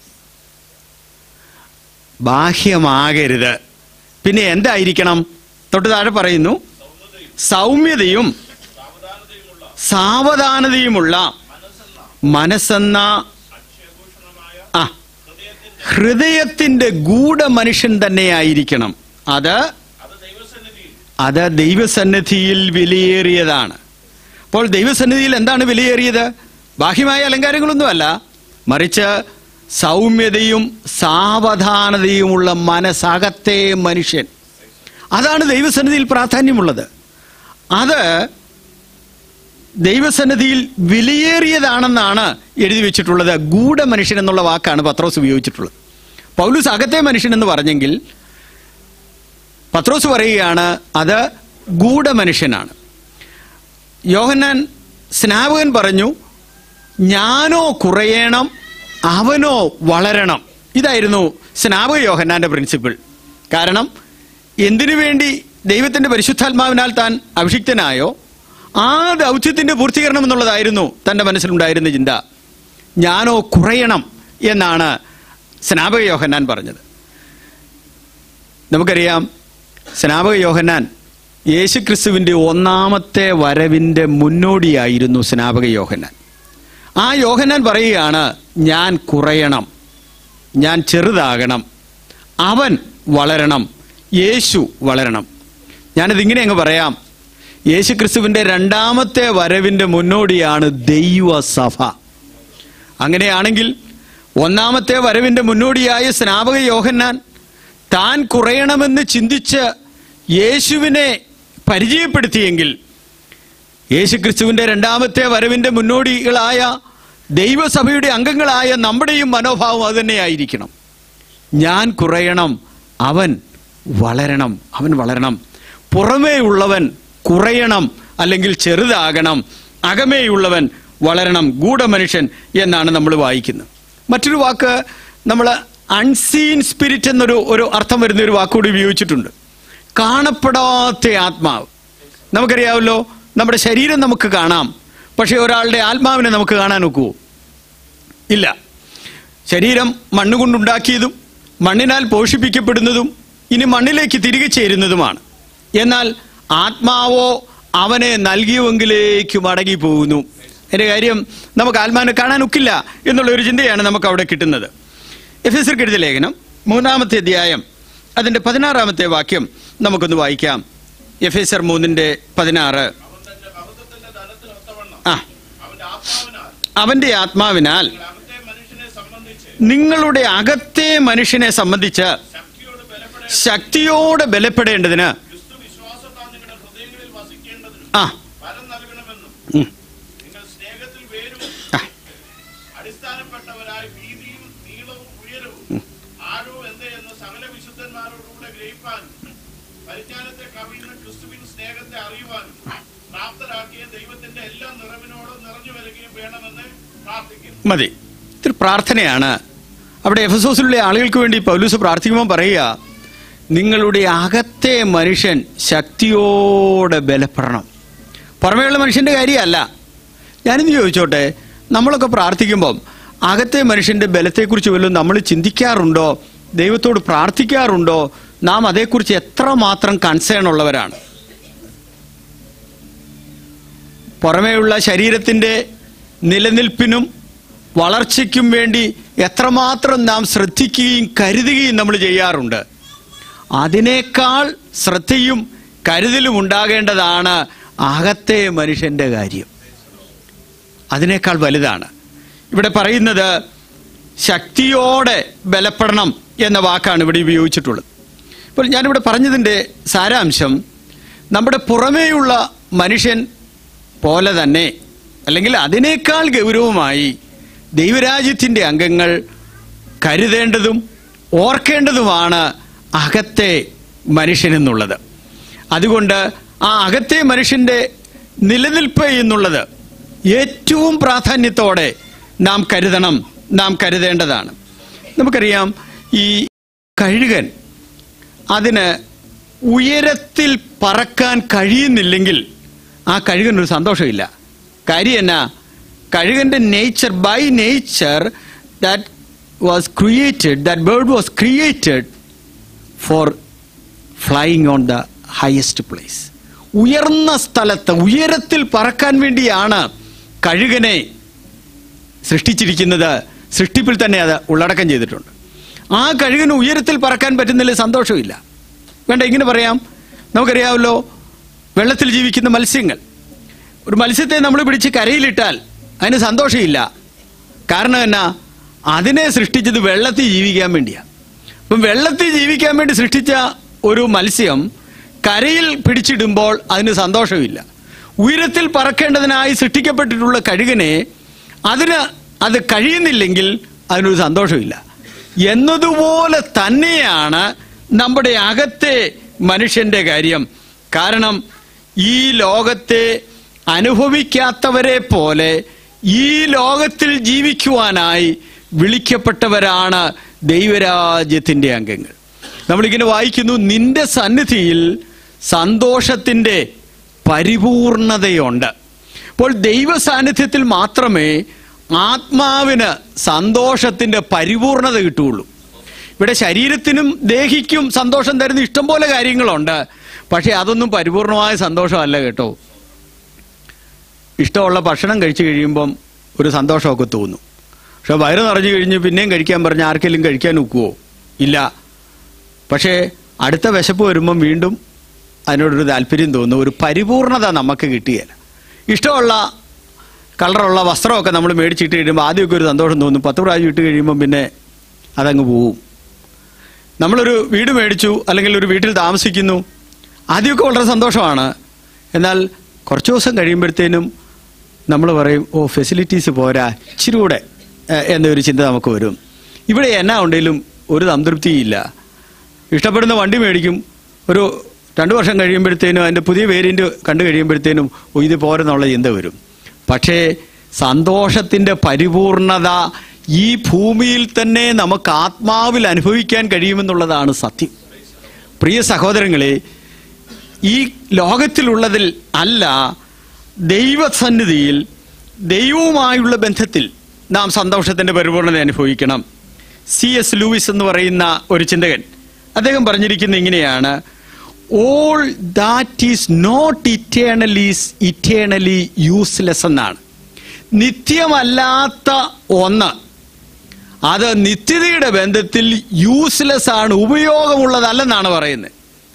ബാഹ്യമാകരുത് പിന്നെ എന്തായിരിക്കണം തൊട്ട് താഴെ പറയുന്നു സൗമ്യതയും സാവധാനതയുമുള്ള മനസ്സെന്ന ആ ഹൃദയത്തിന്റെ ഗൂഢമനുഷ്യൻ തന്നെയായിരിക്കണം അത് അത് ദൈവസന്നിധിയിൽ അത് ദൈവസന്നിധിയിൽ വിലയേറിയതാണ് അപ്പോൾ ദൈവസന്നിധിയിൽ എന്താണ് വിലയേറിയത് ബാഹ്യമായ അലങ്കാരങ്ങളൊന്നുമല്ല മറിച്ച് സൗമ്യതയും സാവധാനതയുമുള്ള മനസ്സകത്തെ മനുഷ്യൻ അതാണ് ദൈവസന്നിധിയിൽ പ്രാധാന്യമുള്ളത് അത് ദൈവസന്നിധിയിൽ വിലയേറിയതാണെന്നാണ് എഴുതി വെച്ചിട്ടുള്ളത് ഗൂഢമനുഷ്യൻ എന്നുള്ള വാക്കാണ് പത്രോസ് ഉപയോഗിച്ചിട്ടുള്ളത് പൗലൂസ് അകത്തെ മനുഷ്യൻ എന്ന് പറഞ്ഞെങ്കിൽ പത്രോസ് പറയുകയാണ് അത് ഗൂഢമനുഷ്യനാണ് യോഹന്നാൻ സ്നാപകൻ പറഞ്ഞു ഞാനോ കുറയണം അവനോ വളരണം ഇതായിരുന്നു സ്നാപക യോഹന്നാന്റെ പ്രിൻസിപ്പിൾ കാരണം എന്തിനു വേണ്ടി ദൈവത്തിന്റെ പരിശുദ്ധാത്മാവിനാൽ താൻ അഭിഷിക്തനായോ ആ ദൗത്യത്തിന്റെ പൂർത്തീകരണം എന്നുള്ളതായിരുന്നു തന്റെ മനസ്സിലുണ്ടായിരുന്ന ചിന്ത ഞാനോ കുറയണം എന്നാണ് സ്നാപക യോഹന്നാൻ പറഞ്ഞത് നമുക്കറിയാം സ്നാപക യോഹന്നാൻ യേശുക്രിസ്തുവിൻ്റെ ഒന്നാമത്തെ വരവിൻ്റെ മുന്നോടിയായിരുന്നു സ്നാപക യോഹന്നാൻ ആ യോഹന്നാൻ പറയുകയാണ് ഞാൻ കുറയണം ഞാൻ ചെറുതാകണം അവൻ വളരണം യേശു വളരണം ഞാനിതിങ്ങനെ അങ്ങ് പറയാം യേശുക്രിസ്തുവിൻ്റെ രണ്ടാമത്തെ വരവിൻ്റെ മുന്നോടിയാണ് ദൈവസഭ അങ്ങനെയാണെങ്കിൽ ഒന്നാമത്തെ വരവിന്റെ മുന്നോടിയായ സ്നാപക യോഹന്നാൻ താൻ കുറയണമെന്ന് ചിന്തിച്ച് യേശുവിനെ പരിചയപ്പെടുത്തിയെങ്കിൽ യേശുക്രിസ്തുവിന്റെ രണ്ടാമത്തെ വരവിന്റെ മുന്നോടികളായ ദൈവസഭയുടെ അംഗങ്ങളായ നമ്മുടെയും മനോഭാവം അതുതന്നെയായിരിക്കണം ഞാൻ കുറയണം അവൻ വളരണം അവൻ വളരണം പുറമേ ഉള്ളവൻ കുറയണം അല്ലെങ്കിൽ ചെറുതാകണം അകമേയുള്ളവൻ വളരണം ഗൂഢമനുഷ്യൻ എന്നാണ് നമ്മൾ വായിക്കുന്നത് മറ്റൊരു വാക്ക് നമ്മൾ അൺസീൻ സ്പിരിറ്റ് എന്നൊരു ഒരു അർത്ഥം വരുന്ന ഒരു വാക്കുകൂടി ഉപയോഗിച്ചിട്ടുണ്ട് കാണപ്പെടാത്ത ആത്മാവ് നമുക്കറിയാമല്ലോ നമ്മുടെ ശരീരം നമുക്ക് കാണാം പക്ഷേ ഒരാളുടെ ആത്മാവിനെ നമുക്ക് കാണാൻ ഒക്കുവോ ഇല്ല ശരീരം മണ്ണുകൊണ്ടുണ്ടാക്കിയതും മണ്ണിനാൽ പോഷിപ്പിക്കപ്പെടുന്നതും ഇനി മണ്ണിലേക്ക് തിരികെ ചേരുന്നതുമാണ് എന്നാൽ ആത്മാവോ അവനെ നൽകിയുവെങ്കിലേക്ക് മടങ്ങി പോകുന്നു എൻ്റെ കാര്യം നമുക്ക് ആത്മാവിനെ കാണാൻ ഒക്കില്ല എന്നുള്ള ഒരു ചിന്തയാണ് നമുക്ക് അവിടെ കിട്ടുന്നത് എഫ് എസ് എഴുതിയ ലേഖനം മൂന്നാമത്തെ അധ്യായം അതിൻ്റെ പതിനാറാമത്തെ വാക്യം നമുക്കൊന്ന് വായിക്കാം എഫ് എസ് ആർ മൂന്നിൻ്റെ പതിനാറ് അവൻ തന്റെ മഹത്വത്തിന്റെ ധനത്തിനൊത്തവണ്ണം ആ അവന്റെ ആത്മാവിനാൽ അവന്റെ ആത്മാവിനാൽ നിങ്ങൾ അകത്തെ മനുഷ്യനെ സംബന്ധിച്ച് നിങ്ങളുടെ അകത്തെ മനുഷ്യനെ സംബന്ധിച്ച് ശക്തിയോട് ബലപ്പെടേണ്ട ശക്തിയോടെ ബലപ്പെടേണ്ടതിന് ക്രിസ്തു വിശ്വാസത്താൽ നിങ്ങളുടെ ഹൃദയങ്ങളിൽ വസിക്കേണ്ടതിനും ആ ഫലം നൽകണമെന്നും ഉം, നിങ്ങൾ സ്നേഹത്തിൽ വേരും ആ, അടിസ്ഥാനപ്പെട്ടവരായി വീതിയും നീളവും ഉയരവും ആഴവും എന്ത് എന്ന് സകല വിശുദ്ധന്മാരോടുകൂടെ ഗ്രഹിപ്പാനും പരിജ്ഞാനത്തെ കവിയുന്ന ക്രിസ്തുവിൻ സ്നേഹത്തെ അറിയുവാനും പ്രാപ്തരാക്കിയ ദൈവത്തിന്റെ എല്ലാ നിറവിനോടും നിറഞ്ഞു വരികയും വേണമെന്ന് പ്രാർത്ഥിക്കുന്നു മതി ഇതൊരു പ്രാർത്ഥനയാണ് അവിടെ എഫസോസിലുള്ള ആളുകൾക്ക് വേണ്ടി പൗലൂസ് പ്രാർത്ഥിക്കുമ്പോൾ പറയുക നിങ്ങളുടെ അകത്തെ മനുഷ്യൻ ശക്തിയോടെ ബലപ്പെടണം പുറമേയുള്ള മനുഷ്യന്റെ കാര്യമല്ല ഞാനിന്ന് ചോദിച്ചോട്ടെ നമ്മളൊക്കെ പ്രാർത്ഥിക്കുമ്പം അകത്തെ മനുഷ്യന്റെ ബലത്തെക്കുറിച്ച് വല്ലതും നമ്മൾ ചിന്തിക്കാറുണ്ടോ ദൈവത്തോട് പ്രാർത്ഥിക്കാറുണ്ടോ നാം അതേക്കുറിച്ച് എത്രമാത്രം കൺസേൺ ഉള്ളവരാണ് പുറമേയുള്ള ശരീരത്തിന്റെ നിലനിൽപ്പിനും വളർച്ചയ്ക്കും വേണ്ടി എത്രമാത്രം നാം ശ്രദ്ധിക്കുകയും കരുതുകയും നമ്മൾ ചെയ്യാറുണ്ട് അതിനേക്കാൾ ശ്രദ്ധയും കരുതലും ഉണ്ടാകേണ്ടതാണ് അകത്തെ മനുഷ്യന്റെ കാര്യം അതിനേക്കാൾ വലുതാണ് ഇവിടെ പറയുന്നത് ശക്തിയോടെ ബലപ്പെടണം എന്ന വാക്കാണ് ഇവിടെ ഉപയോഗിച്ചിട്ടുള്ളത് ഇപ്പോൾ ഞാനിവിടെ പറഞ്ഞതിൻ്റെ സാരാംശം നമ്മുടെ പുറമേയുള്ള മനുഷ്യൻ പോലെ തന്നെ അല്ലെങ്കിൽ അതിനേക്കാൾ ഗൗരവമായി ദൈവരാജ്യത്തിൻ്റെ അംഗങ്ങൾ കരുതേണ്ടതും ഓർക്കേണ്ടതുമാണ് അകത്തെ മനുഷ്യൻ എന്നുള്ളത് അതുകൊണ്ട് ആ അകത്തെ മനുഷ്യന്റെ നിലനിൽപ്പ് എന്നുള്ളത് ഏറ്റവും പ്രാധാന്യത്തോടെ നാം കരുതണം നാം കരുതേണ്ടതാണ് നമുക്കറിയാം ഈ കഴുകൻ അതിന് ഉയരത്തിൽ പറക്കാൻ കഴിയുന്നില്ലെങ്കിൽ ആ കഴുകനൊരു സന്തോഷമില്ല കാര്യം എന്നാ കഴുകന്റെ nature by nature that was created that bird was created for flying on the highest place ഉയർന്ന സ്ഥലത്ത് ഉയരത്തിൽ പറക്കാൻ വേണ്ടിയാണ് കഴുകനെ സൃഷ്ടിച്ചിരിക്കുന്നത് സൃഷ്ടിപ്പിൽ തന്നെ അത് ഉള്ളടക്കം ചെയ്തിട്ടുണ്ട് ആ കഴുകന് ഉയരത്തിൽ പറക്കാൻ പറ്റുന്നില്ല സന്തോഷമില്ല വേണ്ട ഇങ്ങനെ പറയാം നമുക്കറിയാമല്ലോ വെള്ളത്തിൽ ജീവിക്കുന്ന മത്സ്യങ്ങൾ ഒരു മത്സ്യത്തെ നമ്മൾ പിടിച്ച് കരയിലിട്ടാൽ അതിന് സന്തോഷമില്ല കാരണം എന്നാ അതിനെ സൃഷ്ടിച്ചത് വെള്ളത്തിൽ ജീവിക്കാൻ വേണ്ടിയാണ് അപ്പം വെള്ളത്തിൽ ജീവിക്കാൻ വേണ്ടി സൃഷ്ടിച്ച ഒരു മത്സ്യം കരയിൽ പിടിച്ചിടുമ്പോൾ അതിന് സന്തോഷമില്ല ഉയരത്തിൽ പറക്കേണ്ടതിനായി സൃഷ്ടിക്കപ്പെട്ടിട്ടുള്ള കഴുകനെ അതിന് അത് കഴിയുന്നില്ലെങ്കിൽ അതിനൊരു സന്തോഷമില്ല എന്നതുപോലെ തന്നെയാണ് നമ്മുടെ അകത്തെ മനുഷ്യന്റെ കാര്യം കാരണം ഈ ലോകത്തെ അനുഭവിക്കാത്തവരെ പോലെ ഈ ലോകത്തിൽ ജീവിക്കുവാനായി വിളിക്കപ്പെട്ടവരാണ് ദൈവരാജ്യത്തിന്റെ അംഗങ്ങൾ നമ്മളിങ്ങനെ വായിക്കുന്നു നിന്റെ സന്നിധിയിൽ സന്തോഷത്തിന്റെ പരിപൂർണതയുണ്ട് അപ്പോൾ ദൈവ സാന്നിധ്യത്തിൽ മാത്രമേ ആത്മാവിന് സന്തോഷത്തിന്റെ പരിപൂർണത കിട്ടുകയുള്ളൂ ഇവിടെ ശരീരത്തിനും ദേഹിക്കും സന്തോഷം തരുന്ന ഇഷ്ടംപോലെ കാര്യങ്ങളുണ്ട് പക്ഷെ അതൊന്നും പരിപൂർണമായ സന്തോഷമല്ല കേട്ടോ ഇഷ്ടമുള്ള ഭക്ഷണം കഴിച്ചു കഴിയുമ്പം ഒരു സന്തോഷമൊക്കെ തോന്നും പക്ഷെ വയറ് നിറഞ്ഞു കഴിഞ്ഞ് പിന്നെയും കഴിക്കാൻ പറഞ്ഞ ആർക്കെങ്കിലും കഴിക്കാൻ ഒക്കുവോ ഇല്ല പക്ഷേ അടുത്ത വിശപ്പ് വരുമ്പം വീണ്ടും അതിനോടൊരു താല്പര്യം തോന്നും ഒരു പരിപൂർണത നമുക്ക് കിട്ടുകയില്ല ഇഷ്ടമുള്ള കളറുള്ള വസ്ത്രമൊക്കെ നമ്മൾ മേടിച്ചിട്ട് കഴിയുമ്പോൾ ആദ്യമൊക്കെ ഒരു സന്തോഷം തോന്നും പത്ത് പ്രാവശ്യം ഇട്ട് കഴിയുമ്പം പിന്നെ അതങ്ങ് പോവും നമ്മളൊരു വീട് മേടിച്ചു അല്ലെങ്കിൽ ഒരു വീട്ടിൽ താമസിക്കുന്നു ആദ്യമൊക്കെ വളരെ സന്തോഷമാണ് എന്നാൽ കുറച്ച് ദിവസം കഴിയുമ്പോഴത്തേനും നമ്മൾ പറയും ഓ ഫെസിലിറ്റീസ് പോരാ ഇച്ചിരി കൂടെ ഏഹ്, എന്നൊരു ചിന്ത നമുക്ക് വരും ഇവിടെ എന്നാ ഉണ്ടെങ്കിലും ഒരു സംതൃപ്തിയില്ല ഇഷ്ടപ്പെടുന്ന വണ്ടി മേടിക്കും ഒരു രണ്ടു വർഷം കഴിയുമ്പോഴത്തേനും അതിൻ്റെ പുതിയ വേരിയൻ്റ് കണ്ടു കഴിയുമ്പോഴത്തേനും ഓ ഇത് പോരെന്നുള്ള ചിന്ത വരും പക്ഷേ സന്തോഷത്തിൻ്റെ പരിപൂർണത ഈ ഭൂമിയിൽ തന്നെ നമുക്ക് ആത്മാവിൽ അനുഭവിക്കാൻ കഴിയുമെന്നുള്ളതാണ് സത്യം പ്രിയ സഹോദരങ്ങളെ ഈ ലോകത്തിലുള്ളതിൽ അല്ല ദൈവസന്നിധിയിൽ ദൈവവുമായുള്ള ബന്ധത്തിൽ നാം സന്തോഷത്തിന്റെ പരിപൂർണത അനുഭവിക്കണം സി എസ് ലൂയിസ് എന്ന് പറയുന്ന ഒരു ചിന്തകൻ അദ്ദേഹം പറഞ്ഞിരിക്കുന്ന ഇങ്ങനെയാണ് all that is not eternally eternally useless എന്നാണ് നിത്യമല്ലാത്ത ഒന്ന് അത് നിത്യതയുടെ ബന്ധത്തിൽ യൂസ്ലെസ് ആണ് ഉപയോഗമുള്ളതല്ലെന്നാണ് പറയുന്നത്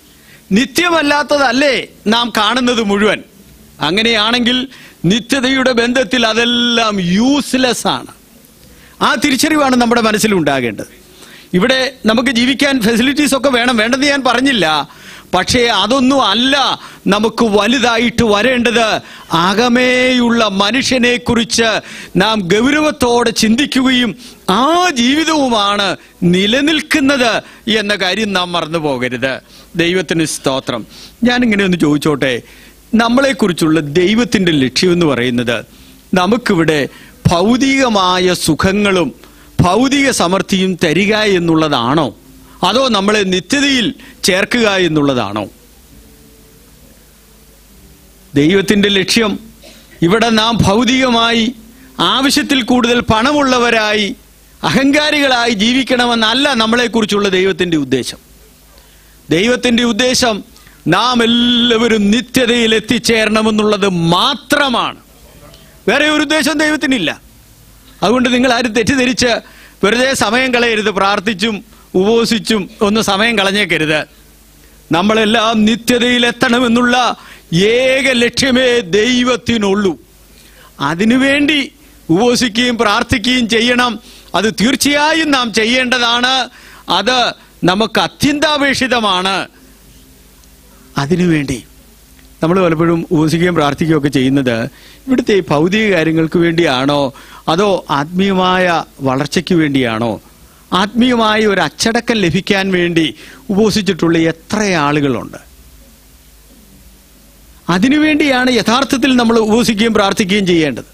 നിത്യമല്ലാത്തതല്ലേ നാം കാണുന്നത് മുഴുവൻ അങ്ങനെയാണെങ്കിൽ നിത്യതയുടെ ബന്ധത്തിൽ അതെല്ലാം യൂസ്ലെസ് ആണ് ആ തിരിച്ചറിവാണ് നമ്മുടെ മനസ്സിൽ ഉണ്ടാകേണ്ടത് ഇവിടെ നമുക്ക് ജീവിക്കാൻ ഫെസിലിറ്റീസ് ഒക്കെ വേണം വേണ്ടെന്ന് ഞാൻ പറഞ്ഞില്ല പക്ഷേ അതൊന്നും അല്ല നമുക്ക് വലുതായിട്ട് വരേണ്ടത് അകമേയുള്ള മനുഷ്യനെ കുറിച്ച് നാം ഗൗരവത്തോടെ ചിന്തിക്കുകയും ആ ജീവിതവുമാണ് നിലനിൽക്കുന്നത് എന്ന കാര്യം നാം മറന്നു പോകരുത് ദൈവത്തിന് സ്തോത്രം ഞാനിങ്ങനെ ഒന്ന് ചോദിച്ചോട്ടെ നമ്മളെക്കുറിച്ചുള്ള ദൈവത്തിൻ്റെ ലക്ഷ്യം എന്ന് പറയുന്നത് നമുക്കിവിടെ ഭൗതികമായ സുഖങ്ങളും ഭൗതിക സമൃദ്ധിയും തരിക എന്നുള്ളതാണോ അതോ നമ്മളെ നിത്യതയിൽ ചേർക്കുക എന്നുള്ളതാണോ ദൈവത്തിൻ്റെ ലക്ഷ്യം ഇവിടെ നാം ഭൗതികമായി ആവശ്യത്തിൽ കൂടുതൽ പണമുള്ളവരായി അഹങ്കാരികളായി ജീവിക്കണമെന്നല്ല നമ്മളെക്കുറിച്ചുള്ള ദൈവത്തിൻ്റെ ഉദ്ദേശം ദൈവത്തിൻ്റെ ഉദ്ദേശം നാം എല്ലാവരും നിത്യതയിൽ എത്തിച്ചേരണമെന്നുള്ളത് മാത്രമാണ് വേറെ ഒരു ഉദ്ദേശം ദൈവത്തിനില്ല അതുകൊണ്ട് നിങ്ങൾ ആരും തെറ്റിദ്ധരിച്ച് വെറുതെ സമയം കളയരുത് പ്രാർത്ഥിച്ചും ഉപവസിച്ചും ഒന്ന് സമയം കളഞ്ഞേക്കരുത് നമ്മളെല്ലാം നിത്യതയിൽ എത്തണമെന്നുള്ള ഏക ലക്ഷ്യമേ ദൈവത്തിനുള്ളൂ അതിനുവേണ്ടി ഉപവസിക്കുകയും പ്രാർത്ഥിക്കുകയും ചെയ്യണം അത് തീർച്ചയായും നാം ചെയ്യേണ്ടതാണ് അത് നമുക്ക് അത്യന്താപേക്ഷിതമാണ് അതിനുവേണ്ടി നമ്മൾ പലപ്പോഴും ഉപസിക്കുകയും പ്രാർത്ഥിക്കുകയും ഒക്കെ ചെയ്യുന്നത് ഇവിടുത്തെ ഈ ഭൗതിക കാര്യങ്ങൾക്ക് വേണ്ടിയാണോ അതോ ആത്മീയമായ വളർച്ചയ്ക്ക് വേണ്ടിയാണോ ആത്മീയമായ ഒരു അച്ചടക്കം ലഭിക്കാൻ വേണ്ടി ഉപവസിച്ചിട്ടുള്ള എത്ര ആളുകളുണ്ട് അതിനുവേണ്ടിയാണ് യഥാർത്ഥത്തിൽ നമ്മൾ ഉപവസിക്കുകയും പ്രാർത്ഥിക്കുകയും ചെയ്യേണ്ടത്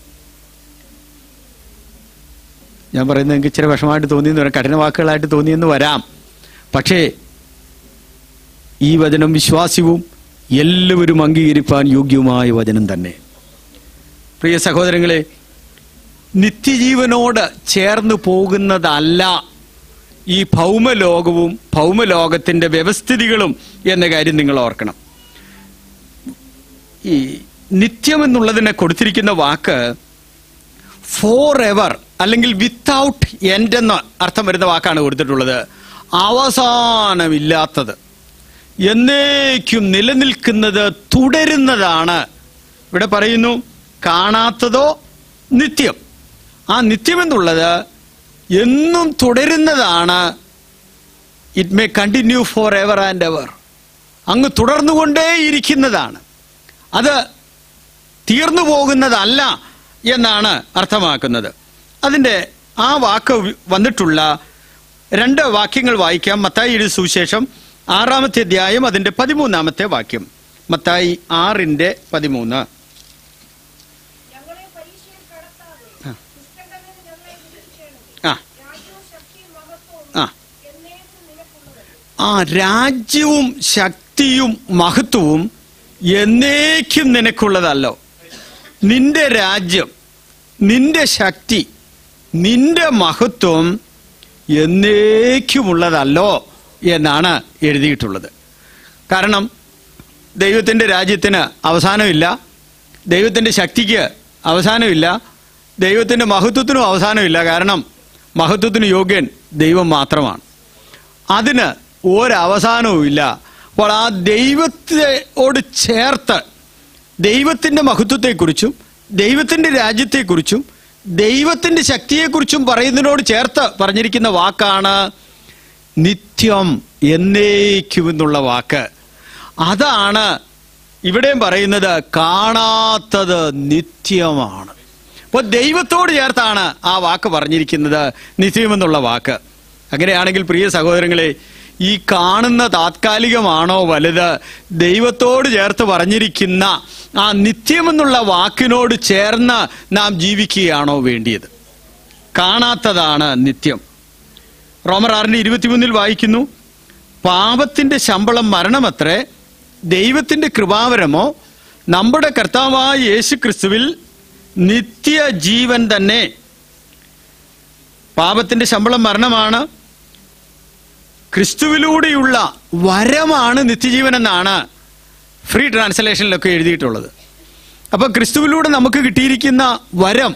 ഞാൻ പറയുന്നത് എനിക്ക് ഇച്ചിരി വിഷമമായിട്ട് തോന്നിയെന്ന് വരാം കഠിന വാക്കുകളായിട്ട് തോന്നിയെന്ന് വരാം പക്ഷേ ഈ വചനം വിശ്വാസ്യവും എല്ലാവരും അംഗീകരിപ്പാൻ യോഗ്യവുമായ വചനം തന്നെ പ്രിയ സഹോദരങ്ങളെ നിത്യജീവനോട് ചേർന്ന് പോകുന്നതല്ല ഈ ഭൗമലോകവും ഭൗമലോകത്തിന്റെ വ്യവസ്ഥിതികളും എന്ന കാര്യം നിങ്ങൾ ഓർക്കണം ഈ നിത്യം എന്നുള്ളതിനെ കൊടുത്തിരിക്കുന്ന വാക്ക് ഫോർ എവർ അല്ലെങ്കിൽ വിത്തൗട്ട് എൻഡ് എന്ന അർത്ഥം വരുന്ന വാക്കാണ് കൊടുത്തിട്ടുള്ളത് അവസാനമില്ലാത്തത് എന്നേക്കും നിലനിൽക്കുന്നത് തുടരുന്നതാണ് ഇവിടെ പറയുന്നു കാണാത്തതോ നിത്യം ആ നിത്യം എന്നുള്ളത് എന്നും തുടരുന്നതാണ് it may continue for ever and ever അങ്ങ് തുടർന്നുകൊണ്ടേയിരിക്കുന്നതാണ് അത് തീർന്നു പോകുന്നതല്ല എന്നാണ് അർത്ഥമാക്കുന്നത് അതിൻ്റെ ആ വാക്ക് വന്നിട്ടുള്ള രണ്ട് വാക്യങ്ങൾ വായിക്കാം മത്തായിയുടെ സുവിശേഷം ആറാമത്തെ അധ്യായം അതിൻ്റെ പതിമൂന്നാമത്തെ വാക്യം മത്തായി ആറിൻ്റെ പതിമൂന്ന് ഞങ്ങളെ പരീക്ഷയിൽ കടത്താതെ ആ. ദുഷ്ടങ്ങളിൽ ഞങ്ങളെ വിധിക്കണമേ. ആ രാജ്യവും ശക്തിയും മഹത്വവും ആ. എന്നേക്കും നിനക്കുള്ളത് ആ രാജ്യവും ശക്തിയും മഹത്വവും എന്നേക്കും നിനക്കുള്ളതല്ലോ നിന്റെ രാജ്യം നിന്റെ ശക്തി നിന്റെ മഹത്വം എന്നേക്കുമുള്ളതല്ലോ എന്നാണ് എഴുതിയിട്ടുള്ളത് കാരണം ദൈവത്തിൻ്റെ രാജ്യത്തിന് അവസാനമില്ല ദൈവത്തിൻ്റെ ശക്തിക്ക് അവസാനമില്ല ദൈവത്തിൻ്റെ മഹത്വത്തിനും അവസാനമില്ല കാരണം മഹത്വത്തിന് യോഗ്യൻ ദൈവം മാത്രമാണ് അതിന് ഒരവസാനവും ഇല്ല അപ്പോൾ ആ ദൈവത്തോട് ചേർത്ത് ദൈവത്തിൻ്റെ മഹത്വത്തെക്കുറിച്ചും ദൈവത്തിൻ്റെ രാജ്യത്തെക്കുറിച്ചും ദൈവത്തിൻ്റെ ശക്തിയെക്കുറിച്ചും പറയുന്നതിനോട് ചേർത്ത് പറഞ്ഞിരിക്കുന്ന വാക്കാണ് നിത്യം എന്നേക്കുമെന്നുള്ള വാക്ക് അതാണ് ഇവിടെയും പറയുന്നത് കാണാത്തത് നിത്യമാണ് അപ്പോൾ ദൈവത്തോട് ചേർത്താണ് ആ വാക്ക് പറഞ്ഞിരിക്കുന്നത് നിത്യമെന്നുള്ള വാക്ക് അങ്ങനെയാണെങ്കിൽ പ്രിയ സഹോദരങ്ങളെ ഈ കാണുന്ന താത്കാലികമാണോ വലുത് ദൈവത്തോട് ചേർത്ത് പറഞ്ഞിരിക്കുന്ന ആ നിത്യമെന്നുള്ള വാക്കിനോട് ചേർന്ന് നാം ജീവിക്കുകയാണോ വേണ്ടിയത് കാണാത്തതാണ് നിത്യം റോമർ ആറിന്റെ ഇരുപത്തിമൂന്നിൽ വായിക്കുന്നു പാപത്തിന്റെ ശമ്പളം മരണമത്രേ ദൈവത്തിന്റെ കൃപാവരമോ നമ്മുടെ കർത്താവായ യേശു ക്രിസ്തുവിൽ നിത്യജീവൻ തന്നെ പാപത്തിന്റെ ശമ്പളം മരണമാണ് ക്രിസ്തുവിലൂടെയുള്ള വരമാണ് നിത്യജീവൻ എന്നാണ് ഫ്രീ ട്രാൻസ്ലേഷനിലൊക്കെ എഴുതിയിട്ടുള്ളത് അപ്പൊ ക്രിസ്തുവിലൂടെ നമുക്ക് കിട്ടിയിരിക്കുന്ന വരം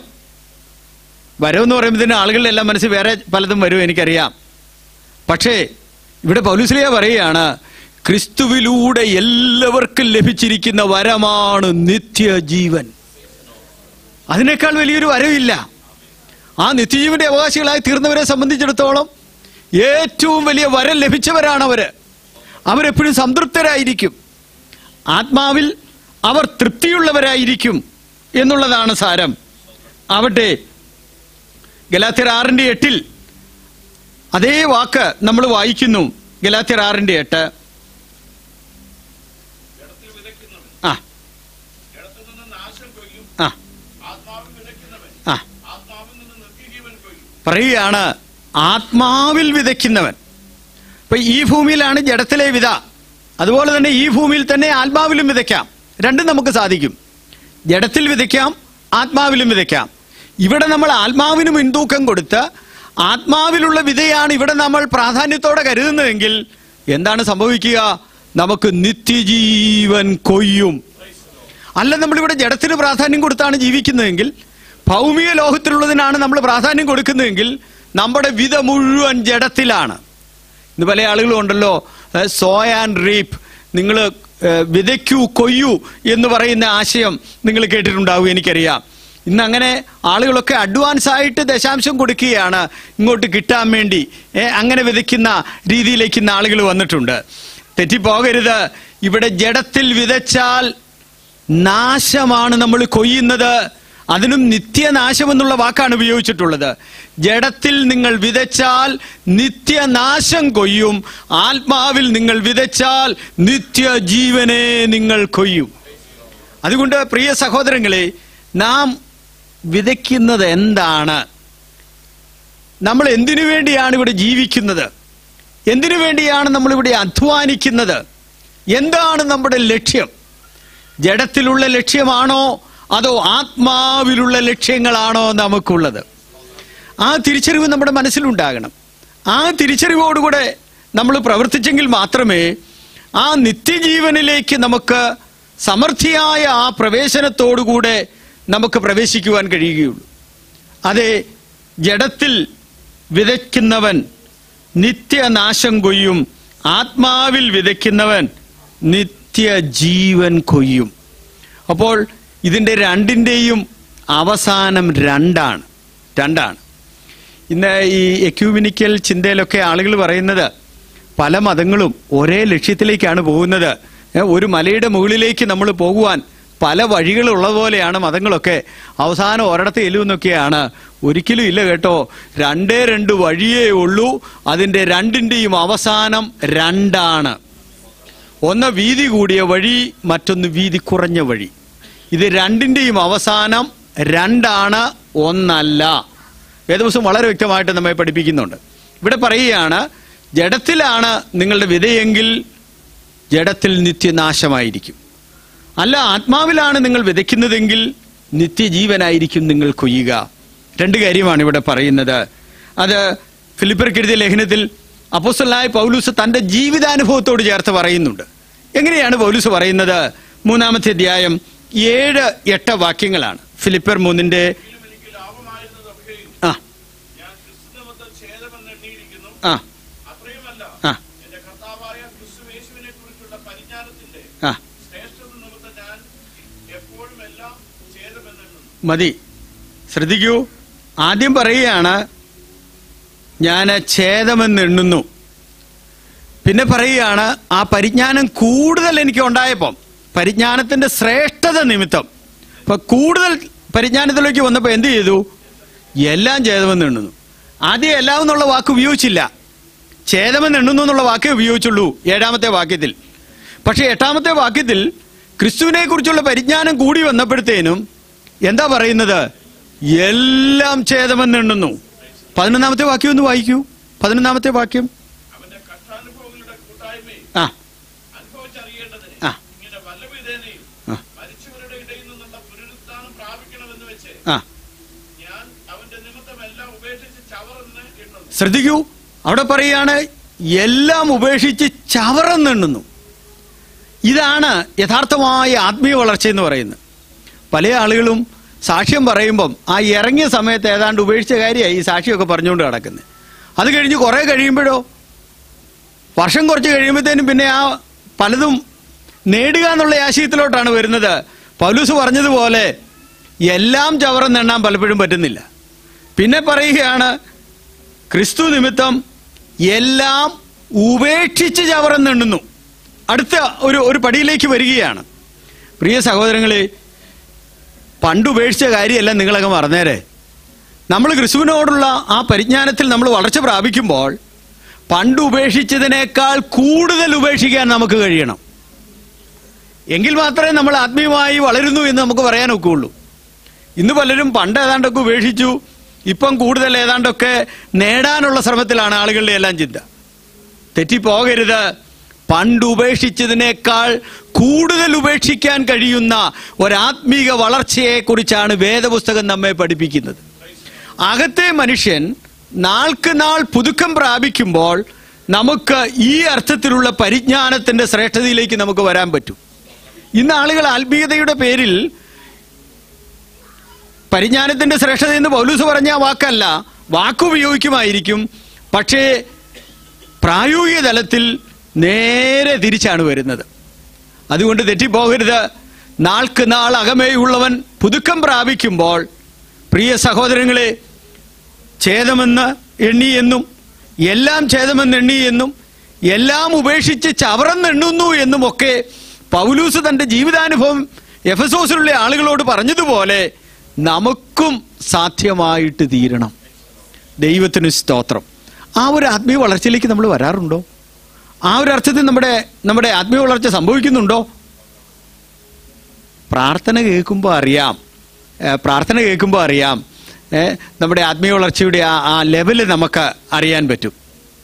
വരം എന്ന് പറയുമ്പോൾ ആളുകളുടെ എല്ലാം മനസ്സിൽ വേറെ പലതും വരും എനിക്കറിയാം പക്ഷേ ഇവിടെ പൗലുസ്ലിയ പറയുകയാണ് ക്രിസ്തുവിലൂടെ എല്ലാവർക്കും ലഭിച്ചിരിക്കുന്ന വരമാണ് നിത്യജീവൻ അതിനേക്കാൾ വലിയൊരു വരവില്ല ആ നിത്യജീവന്റെ അവകാശികളായി തീർന്നവരെ സംബന്ധിച്ചിടത്തോളം ഏറ്റവും വലിയ വരം ലഭിച്ചവരാണ് അവര് അവരെപ്പോഴും സംതൃപ്തരായിരിക്കും ആത്മാവിൽ അവർ തൃപ്തിയുള്ളവരായിരിക്കും എന്നുള്ളതാണ് സാരം ആവട്ടെ ഗലാത്തിയർ ആറിന്റെ എട്ടിൽ അതേ വാക്ക് നമ്മൾ വായിക്കുന്നു ഗലാത്തിയർ ആറിന്റെ എട്ട് ജഡത്തിൽ വിതയ്ക്കുന്നവൻ ആ ജഡത്തിൽ നിന്ന് നാശം കൊയ്യും ആ ആത്മാവിൽ വിതയ്ക്കുന്നവൻ ആ ആത്മാവിൽ നിന്ന് നിത്യജീവൻ കൊയ്യും പറയുകയാണ് ആത്മാവിൽ വിതയ്ക്കുന്നവൻ ഇപ്പൊ ഈ ഭൂമിയിലാണ് ജഡത്തിലെ വിത അതുപോലെ തന്നെ ഈ ഭൂമിയിൽ തന്നെ ആത്മാവിലും വിതയ്ക്കാം രണ്ടും നമുക്ക് സാധിക്കും ജഡത്തിൽ വിതയ്ക്കാം ആത്മാവിലും വിതയ്ക്കാം ഇവിടെ നമ്മൾ ആത്മാവിന് മുൻതൂക്കം കൊടുത്ത് ആത്മാവിലുള്ള വിതയാണ് ഇവിടെ നമ്മൾ പ്രാധാന്യത്തോടെ കരുതുന്നതെങ്കിൽ എന്താണ് സംഭവിക്കുക നമുക്ക് നിത്യജീവൻ കൊയ്യും അല്ല നമ്മളിവിടെ ജഡത്തിന് പ്രാധാന്യം കൊടുത്താണ് ജീവിക്കുന്നതെങ്കിൽ ഭൗമിക ലോകത്തിലുള്ളതിനാണ് നമ്മൾ പ്രാധാന്യം കൊടുക്കുന്നതെങ്കിൽ നമ്മുടെ വിധ മുഴുവൻ ജഡത്തിലാണ് ഇന്ന് പല ആളുകളും ഉണ്ടല്ലോ സോ ആൻഡ് റീപ്പ് നിങ്ങൾ വിതയ്ക്കൂ കൊയ്യൂ എന്ന് പറയുന്ന ആശയം നിങ്ങൾ കേട്ടിട്ടുണ്ടാവും എനിക്കറിയാം ഇന്ന് അങ്ങനെ ആളുകളൊക്കെ അഡ്വാൻസ് ആയിട്ട് ദശാംശം കൊടുക്കുകയാണ് ഇങ്ങോട്ട് കിട്ടാൻ വേണ്ടി ഏ, അങ്ങനെ വിതയ്ക്കുന്ന രീതിയിലേക്ക് ഇന്ന് ആളുകൾ വന്നിട്ടുണ്ട് തെറ്റിപ്പോകരുത് ഇവിടെ ജഡത്തിൽ വിതച്ചാൽ നാശമാണ് നമ്മൾ കൊയ്യുന്നത് അതിനും നിത്യനാശം എന്നുള്ള വാക്കാണ് ഉപയോഗിച്ചിട്ടുള്ളത് ജഡത്തിൽ നിങ്ങൾ വിതച്ചാൽ നിത്യനാശം കൊയ്യും ആത്മാവിൽ നിങ്ങൾ വിതച്ചാൽ നിത്യജീവനെ നിങ്ങൾ കൊയ്യും അതുകൊണ്ട് പ്രിയ സഹോദരങ്ങളെ നാം വിതയ്ക്കുന്നത് എന്താണ് നമ്മൾ എന്തിനു വേണ്ടിയാണ് ഇവിടെ ജീവിക്കുന്നത് എന്തിനു വേണ്ടിയാണ് നമ്മളിവിടെ അധ്വാനിക്കുന്നത് എന്താണ് നമ്മുടെ ലക്ഷ്യം ജഡത്തിലുള്ള ലക്ഷ്യമാണോ അതോ ആത്മാവിലുള്ള ലക്ഷ്യങ്ങളാണോ നമുക്കുള്ളത് ആ തിരിച്ചറിവ് നമ്മുടെ മനസ്സിലുണ്ടാകണം ആ തിരിച്ചറിവോടുകൂടെ നമ്മൾ പ്രവർത്തിച്ചെങ്കിൽ മാത്രമേ ആ നിത്യജീവനിലേക്ക് നമുക്ക് സമൃദ്ധിയായ ആ പ്രവേശനത്തോടുകൂടെ നമുക്ക് പ്രവേശിക്കുവാൻ കഴിയുകയുള്ളൂ അതെ ജഡത്തിൽ വിതയ്ക്കുന്നവൻ നിത്യനാശം കൊയ്യും ആത്മാവിൽ വിതയ്ക്കുന്നവൻ നിത്യജീവൻ കൊയ്യും അപ്പോൾ ഇതിൻ്റെ രണ്ടിൻ്റെയും അവസാനം രണ്ടാണ് രണ്ടാണ് ഇന്ന് ഈ എക്യൂമിനിക്കൽ ചിന്തയിലൊക്കെ ആളുകൾ പറയുന്നത് പല മതങ്ങളും ഒരേ ലക്ഷ്യത്തിലേക്കാണ് പോകുന്നത് ഏ, ഒരു മലയുടെ മുകളിലേക്ക് നമ്മൾ പോകുവാൻ പല വഴികളുള്ള പോലെയാണ് മതങ്ങളൊക്കെ അവസാനം ഒരിടത്ത് ചെല്ലുമെന്നൊക്കെയാണ് ഒരിക്കലും ഇല്ല കേട്ടോ രണ്ടേ രണ്ട് വഴിയേ ഉള്ളൂ അതിൻ്റെ രണ്ടിൻ്റെയും അവസാനം രണ്ടാണ് ഒന്ന് വീതി കൂടിയ വഴി മറ്റൊന്ന് വീതി കുറഞ്ഞ വഴി ഇത് രണ്ടിൻ്റെയും അവസാനം രണ്ടാണ് ഒന്നല്ല വേദപുസ്തകം വളരെ വ്യക്തമായിട്ട് നമ്മെ പഠിപ്പിക്കുന്നുണ്ട് ഇവിടെ പറയുകയാണ് ജഡത്തിലാണ് നിങ്ങളുടെ വിതയെങ്കിൽ ജഡത്തിൽ നിത്യനാശമായിരിക്കും അല്ല ആത്മാവിലാണ് നിങ്ങൾ വിതയ്ക്കുന്നതെങ്കിൽ നിത്യജീവനായിരിക്കും നിങ്ങൾ കൊയ്യുക രണ്ട് കാര്യമാണ് ഇവിടെ പറയുന്നത് അത് ഫിലിപ്പർക്ക് എഴുതിയ ലേഖനത്തിൽ അപ്പോസ്റ്റലായ പൗലൂസ് തന്റെ ജീവിതാനുഭവത്തോട് ചേർത്ത് പറയുന്നുണ്ട് എങ്ങനെയാണ് പൗലൂസ് പറയുന്നത് മൂന്നാമത്തെ അധ്യായം ഏഴ് എട്ട് വാക്യങ്ങളാണ് ഫിലിപ്പർ മൂന്നിന്റെ എങ്കിലും എനിക്ക് ലാഭമായിരുന്നതൊക്കെയും ആ ഞാൻ ക്രിസ്തുനിമിത്തം ഛേദമെന്ന് എണ്ണിയിരിക്കുന്നു ആ അത്രയുമല്ല ആ എന്റെ കർത്താവായ ക്രിസ്തുവേശുവിനെ കുറിച്ചുള്ള പരിജ്ഞാനത്തിന്റെ ആ ശ്രേഷ്ഠത നിമിത്തം ഞാൻ എപ്പോഴും എല്ലാം ഛേദമെന്നെണ്ണുന്നു മതി ശ്രദ്ധിക്കൂ ആദ്യം പറയുകയാണ് ഞാൻ ഛേദമെന്ന് എണ്ണുന്നു പിന്നെ പറയുകയാണ് ആ പരിജ്ഞാനം കൂടുതൽ എനിക്ക് ഉണ്ടായപ്പം പരിജ്ഞാനത്തിന്റെ ശ്രേഷ്ഠത നിമിത്തം അപ്പൊ കൂടുതൽ പരിജ്ഞാനത്തിലേക്ക് വന്നപ്പോൾ എന്ത് ചെയ്തു എല്ലാം ഛേദമെന്ന് എണ്ണുന്നു ആദ്യം എല്ലാം എന്നുള്ള വാക്ക് ഉപയോഗിച്ചില്ല ഛേദമെന്ന് എണ്ണുന്നു എന്നുള്ള വാക്കേ ഉപയോഗിച്ചുള്ളൂ ഏഴാമത്തെ വാക്യത്തിൽ പക്ഷെ എട്ടാമത്തെ വാക്യത്തിൽ ക്രിസ്തുവിനെ കുറിച്ചുള്ള പരിജ്ഞാനം കൂടി വന്നപ്പോഴത്തേനും എന്താ പറയുന്നത് എല്ലാം ഛേദമെന്ന് എണ്ണുന്നു പതിനൊന്നാമത്തെ വാക്യം ഒന്ന് വായിക്കൂ പതിനൊന്നാമത്തെ വാക്യം അവന്റെ കഷ്ടാനുഭവങ്ങളുടെ കൂട്ടായ്മയും ആ അനുഭവിച്ചറിയേണ്ടതിന് ആ. ഇങ്ങനെ വല്ലവിധേനയും ആ. മരിച്ചവരുടെ ഇടയിൽ നിന്നുള്ള പുനരുത്ഥാനം പ്രാപിക്കണമെന്ന് വെച്ച് ആ ഞാൻ അവന്റെ നിമിത്തം എല്ലാം ഉപേക്ഷിച്ച് ചവറെന്ന് എണ്ണുന്നു ശ്രദ്ധിക്കൂ അവിടെ പറയുകയാണ് എല്ലാം ഉപേക്ഷിച്ച് ചവറെന്നെണ്ണുന്നു ഇതാണ് യഥാർത്ഥമായ ആത്മീയ വളർച്ച എന്ന് പറയുന്നത് പല ആളുകളും സാക്ഷ്യം പറയുമ്പം ആ ഇറങ്ങിയ സമയത്ത് ഏതാണ്ട് ഉപേക്ഷിച്ച കാര്യമായി ഈ സാക്ഷിയൊക്കെ പറഞ്ഞുകൊണ്ട് കിടക്കുന്നത് അത് കഴിഞ്ഞ് കുറേ കഴിയുമ്പോഴോ വർഷം കുറച്ച് കഴിയുമ്പോഴത്തേനും പിന്നെ ആ പലതും നേടുക എന്നുള്ള ആശയത്തിലോട്ടാണ് വരുന്നത് പൗലൂസ് പറഞ്ഞതുപോലെ എല്ലാം ചവറെന്നെണ്ണാൻ പലപ്പോഴും പറ്റുന്നില്ല പിന്നെ പറയുകയാണ് ക്രിസ്തു നിമിത്തം എല്ലാം ഉപേക്ഷിച്ച് ചവറെന്നെണ്ണുന്നു അടുത്ത ഒരു ഒരു പടിയിലേക്ക് വരികയാണ് പ്രിയ സഹോദരങ്ങളെ പണ്ട് ഉപേക്ഷിച്ച കാര്യമല്ല നിങ്ങളൊക്കെ മറന്നേരെ നമ്മൾ ക്രിസ്തുവിനോടുള്ള ആ പരിജ്ഞാനത്തിൽ നമ്മൾ വളർച്ച പ്രാപിക്കുമ്പോൾ പണ്ട് ഉപേക്ഷിച്ചതിനേക്കാൾ കൂടുതൽ ഉപേക്ഷിക്കാൻ നമുക്ക് കഴിയണം എങ്കിൽ മാത്രമേ നമ്മൾ ആത്മീയമായി വളരുന്നു എന്ന് നമുക്ക് പറയാൻ ഒക്കുള്ളൂ ഇന്ന് പലരും പണ്ട് ഏതാണ്ടൊക്കെ ഉപേക്ഷിച്ചു ഇപ്പം കൂടുതൽ ഏതാണ്ടൊക്കെ നേടാനുള്ള ശ്രമത്തിലാണ് ആളുകളുടെ എല്ലാം ചിന്ത തെറ്റിപ്പോകരുത് പണ്ട് ഉപേക്ഷിച്ചതിനേക്കാൾ കൂടുതൽ ഉപേക്ഷിക്കാൻ കഴിയുന്ന ഒരാത്മീക വളർച്ചയെ കുറിച്ചാണ് വേദപുസ്തകം നമ്മെ പഠിപ്പിക്കുന്നത് അകത്തെ മനുഷ്യൻ നാൾക്ക് നാൾ പുതുക്കം പ്രാപിക്കുമ്പോൾ നമുക്ക് ഈ അർത്ഥത്തിലുള്ള പരിജ്ഞാനത്തിന്റെ ശ്രേഷ്ഠതയിലേക്ക് നമുക്ക് വരാൻ പറ്റും ഇന്ന് ആളുകൾ ആത്മീയതയുടെ പേരിൽ പരിജ്ഞാനത്തിന്റെ ശ്രേഷ്ഠത എന്ന് പൗലൂസ് പറഞ്ഞ ആ വാക്കല്ല വാക്കുപയോഗിക്കുമായിരിക്കും പക്ഷേ പ്രായോഗിക തലത്തിൽ നേരെ തിരിച്ചാണ് വരുന്നത് അതുകൊണ്ട് തെറ്റിപ്പോകരുത് നാൾക്ക് നാൾ അകമേയുള്ളവൻ പുതുക്കം പ്രാപിക്കുമ്പോൾ പ്രിയ സഹോദരങ്ങളെ ഛേദമെന്ന് എണ്ണി എന്നും എല്ലാം ഛേദമെന്ന് എണ്ണി എന്നും എല്ലാം ഉപേക്ഷിച്ച് ചവറന്നെണ്ണുന്നു എന്നുമൊക്കെ പൗലൂസ് തന്റെ ജീവിതാനുഭവം എഫസോസിലുള്ള ആളുകളോട് പറഞ്ഞതുപോലെ നമുക്കും സാധ്യമായിട്ട് തീരണം ദൈവത്തിന് സ്തോത്രം ആ ഒരു ആത്മീയ വളർച്ചയിലേക്ക് നമ്മൾ വരാറുണ്ടോ ആ ഒരു അർത്ഥത്തിൽ നമ്മുടെ നമ്മുടെ ആത്മീയ വളർച്ച സംഭവിക്കുന്നുണ്ടോ പ്രാർത്ഥന കേൾക്കുമ്പോൾ അറിയാം ഏ, പ്രാർത്ഥന കേൾക്കുമ്പോൾ അറിയാം ഏ, നമ്മുടെ ആത്മീയ വളർച്ചയുടെ ആ ആ ലെവല് നമുക്ക് അറിയാൻ പറ്റും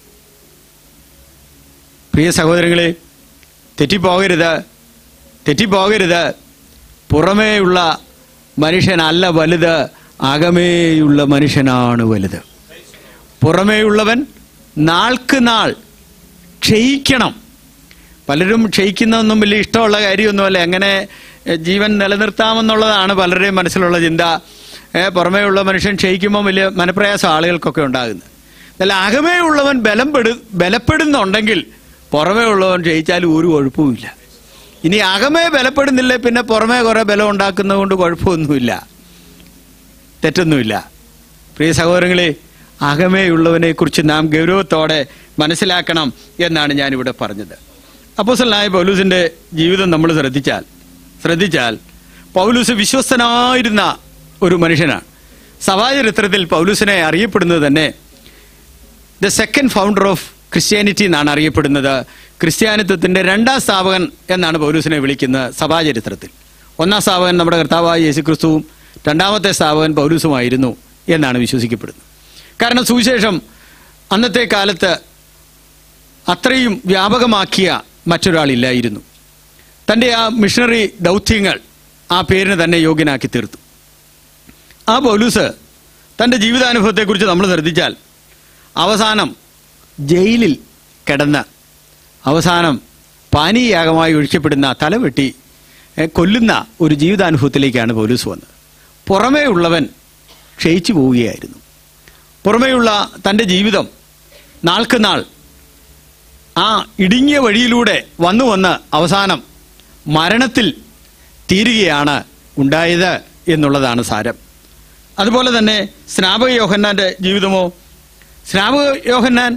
പ്രിയ സഹോദരങ്ങളെ തെറ്റിപ്പോകരുത് തെറ്റിപ്പോകരുത് പുറമേയുള്ള മനുഷ്യനല്ല വലുത് അകമേയുള്ള മനുഷ്യനാണ് വലുത് പുറമേയുള്ളവൻ നാൾക്ക് നാൾ ക്ഷയിക്കണം പലരും ക്ഷയിക്കുന്നതൊന്നും വലിയ ഇഷ്ടമുള്ള കാര്യമൊന്നുമല്ല എങ്ങനെ എഹ്, ജീവൻ നിലനിർത്താമെന്നുള്ളതാണ് പലരുടെയും മനസ്സിലുള്ള ചിന്ത ഏഹ്, പുറമേയുള്ള മനുഷ്യൻ ക്ഷയിക്കുമ്പോൾ വലിയ മനപ്രയാസം ആളുകൾക്കൊക്കെ ഉണ്ടാകുന്നത് എന്നാൽ അകമേ ഉള്ളവൻ ബലം പെടു ബലപ്പെടുന്നുണ്ടെങ്കിൽ പുറമേ ഉള്ളവൻ ക്ഷയിച്ചാലും ഒരു കുഴപ്പവുമില്ല ഇനി അകമേ ബലപ്പെടുന്നില്ലേ പിന്നെ പുറമേ കുറെ ബലം ഉണ്ടാക്കുന്നത് കൊണ്ട് കുഴപ്പമൊന്നുമില്ല തെറ്റൊന്നുമില്ല പ്രിയ സഹോദരങ്ങളെ അകമേയുള്ളവനെ കുറിച്ച് നാം ഗൗരവത്തോടെ മനസ്സിലാക്കണം എന്നാണ് ഞാനിവിടെ പറഞ്ഞത് അപ്പോസലായ പൗലൂസിന്റെ ജീവിതം നമ്മൾ ശ്രദ്ധിച്ചാൽ ശ്രദ്ധിച്ചാൽ പൗലൂസ് വിശ്വസ്തനായിരുന്ന ഒരു മനുഷ്യനാണ് സഭാചരിത്രത്തിൽ പൗലൂസിനെ അറിയപ്പെടുന്നത് തന്നെ the second founder of Christianity എന്നാണ് അറിയപ്പെടുന്നത് ക്രിസ്ത്യാനിത്വത്തിന്റെ രണ്ടാം സ്ഥാപകൻ എന്നാണ് പൗലൂസിനെ വിളിക്കുന്നത് സഭാചരിത്രത്തിൽ ഒന്നാം സ്ഥാപകൻ നമ്മുടെ കർത്താവായ യേശുക്രിസ്തുവും രണ്ടാമത്തെ സ്ഥാപകൻ പൗലൂസുമായിരുന്നു എന്നാണ് വിശ്വസിക്കപ്പെടുന്നത് കാരണം സുവിശേഷം അന്നത്തെ കാലത്ത് അത്രയും വ്യാപകമാക്കിയ മറ്റൊരാളില്ലായിരുന്നു തൻ്റെ ആ മിഷണറി ദൗത്യങ്ങൾ ആ പേരിന് തന്നെ യോഗ്യനാക്കി തീർത്തു ആ പൗലൂസ് തൻ്റെ ജീവിതാനുഭവത്തെക്കുറിച്ച് നമ്മൾ ശ്രദ്ധിച്ചാൽ അവസാനം ജയിലിൽ കിടന്ന് അവസാനം പാനീയാഗമായി ഒഴിക്കപ്പെടുന്ന തലവെട്ടി ഏ, കൊല്ലുന്ന ഒരു ജീവിതാനുഭവത്തിലേക്കാണ് പൗലൂസ് വന്നത് പുറമേ ഉള്ളവൻ ക്ഷയിച്ചു പോവുകയായിരുന്നു പുറമേയുള്ള തൻ്റെ ജീവിതം നാൾക്ക് നാൾ ആ ഇടുങ്ങിയ വഴിയിലൂടെ വന്നു വന്ന് അവസാനം മരണത്തിൽ തീരുകയാണ് ഉണ്ടായത് എന്നുള്ളതാണ് സാരം അതുപോലെ തന്നെ സ്നാപക യോഹന്നാന്റെ ജീവിതമോ സ്നാപക യോഹന്നാൻ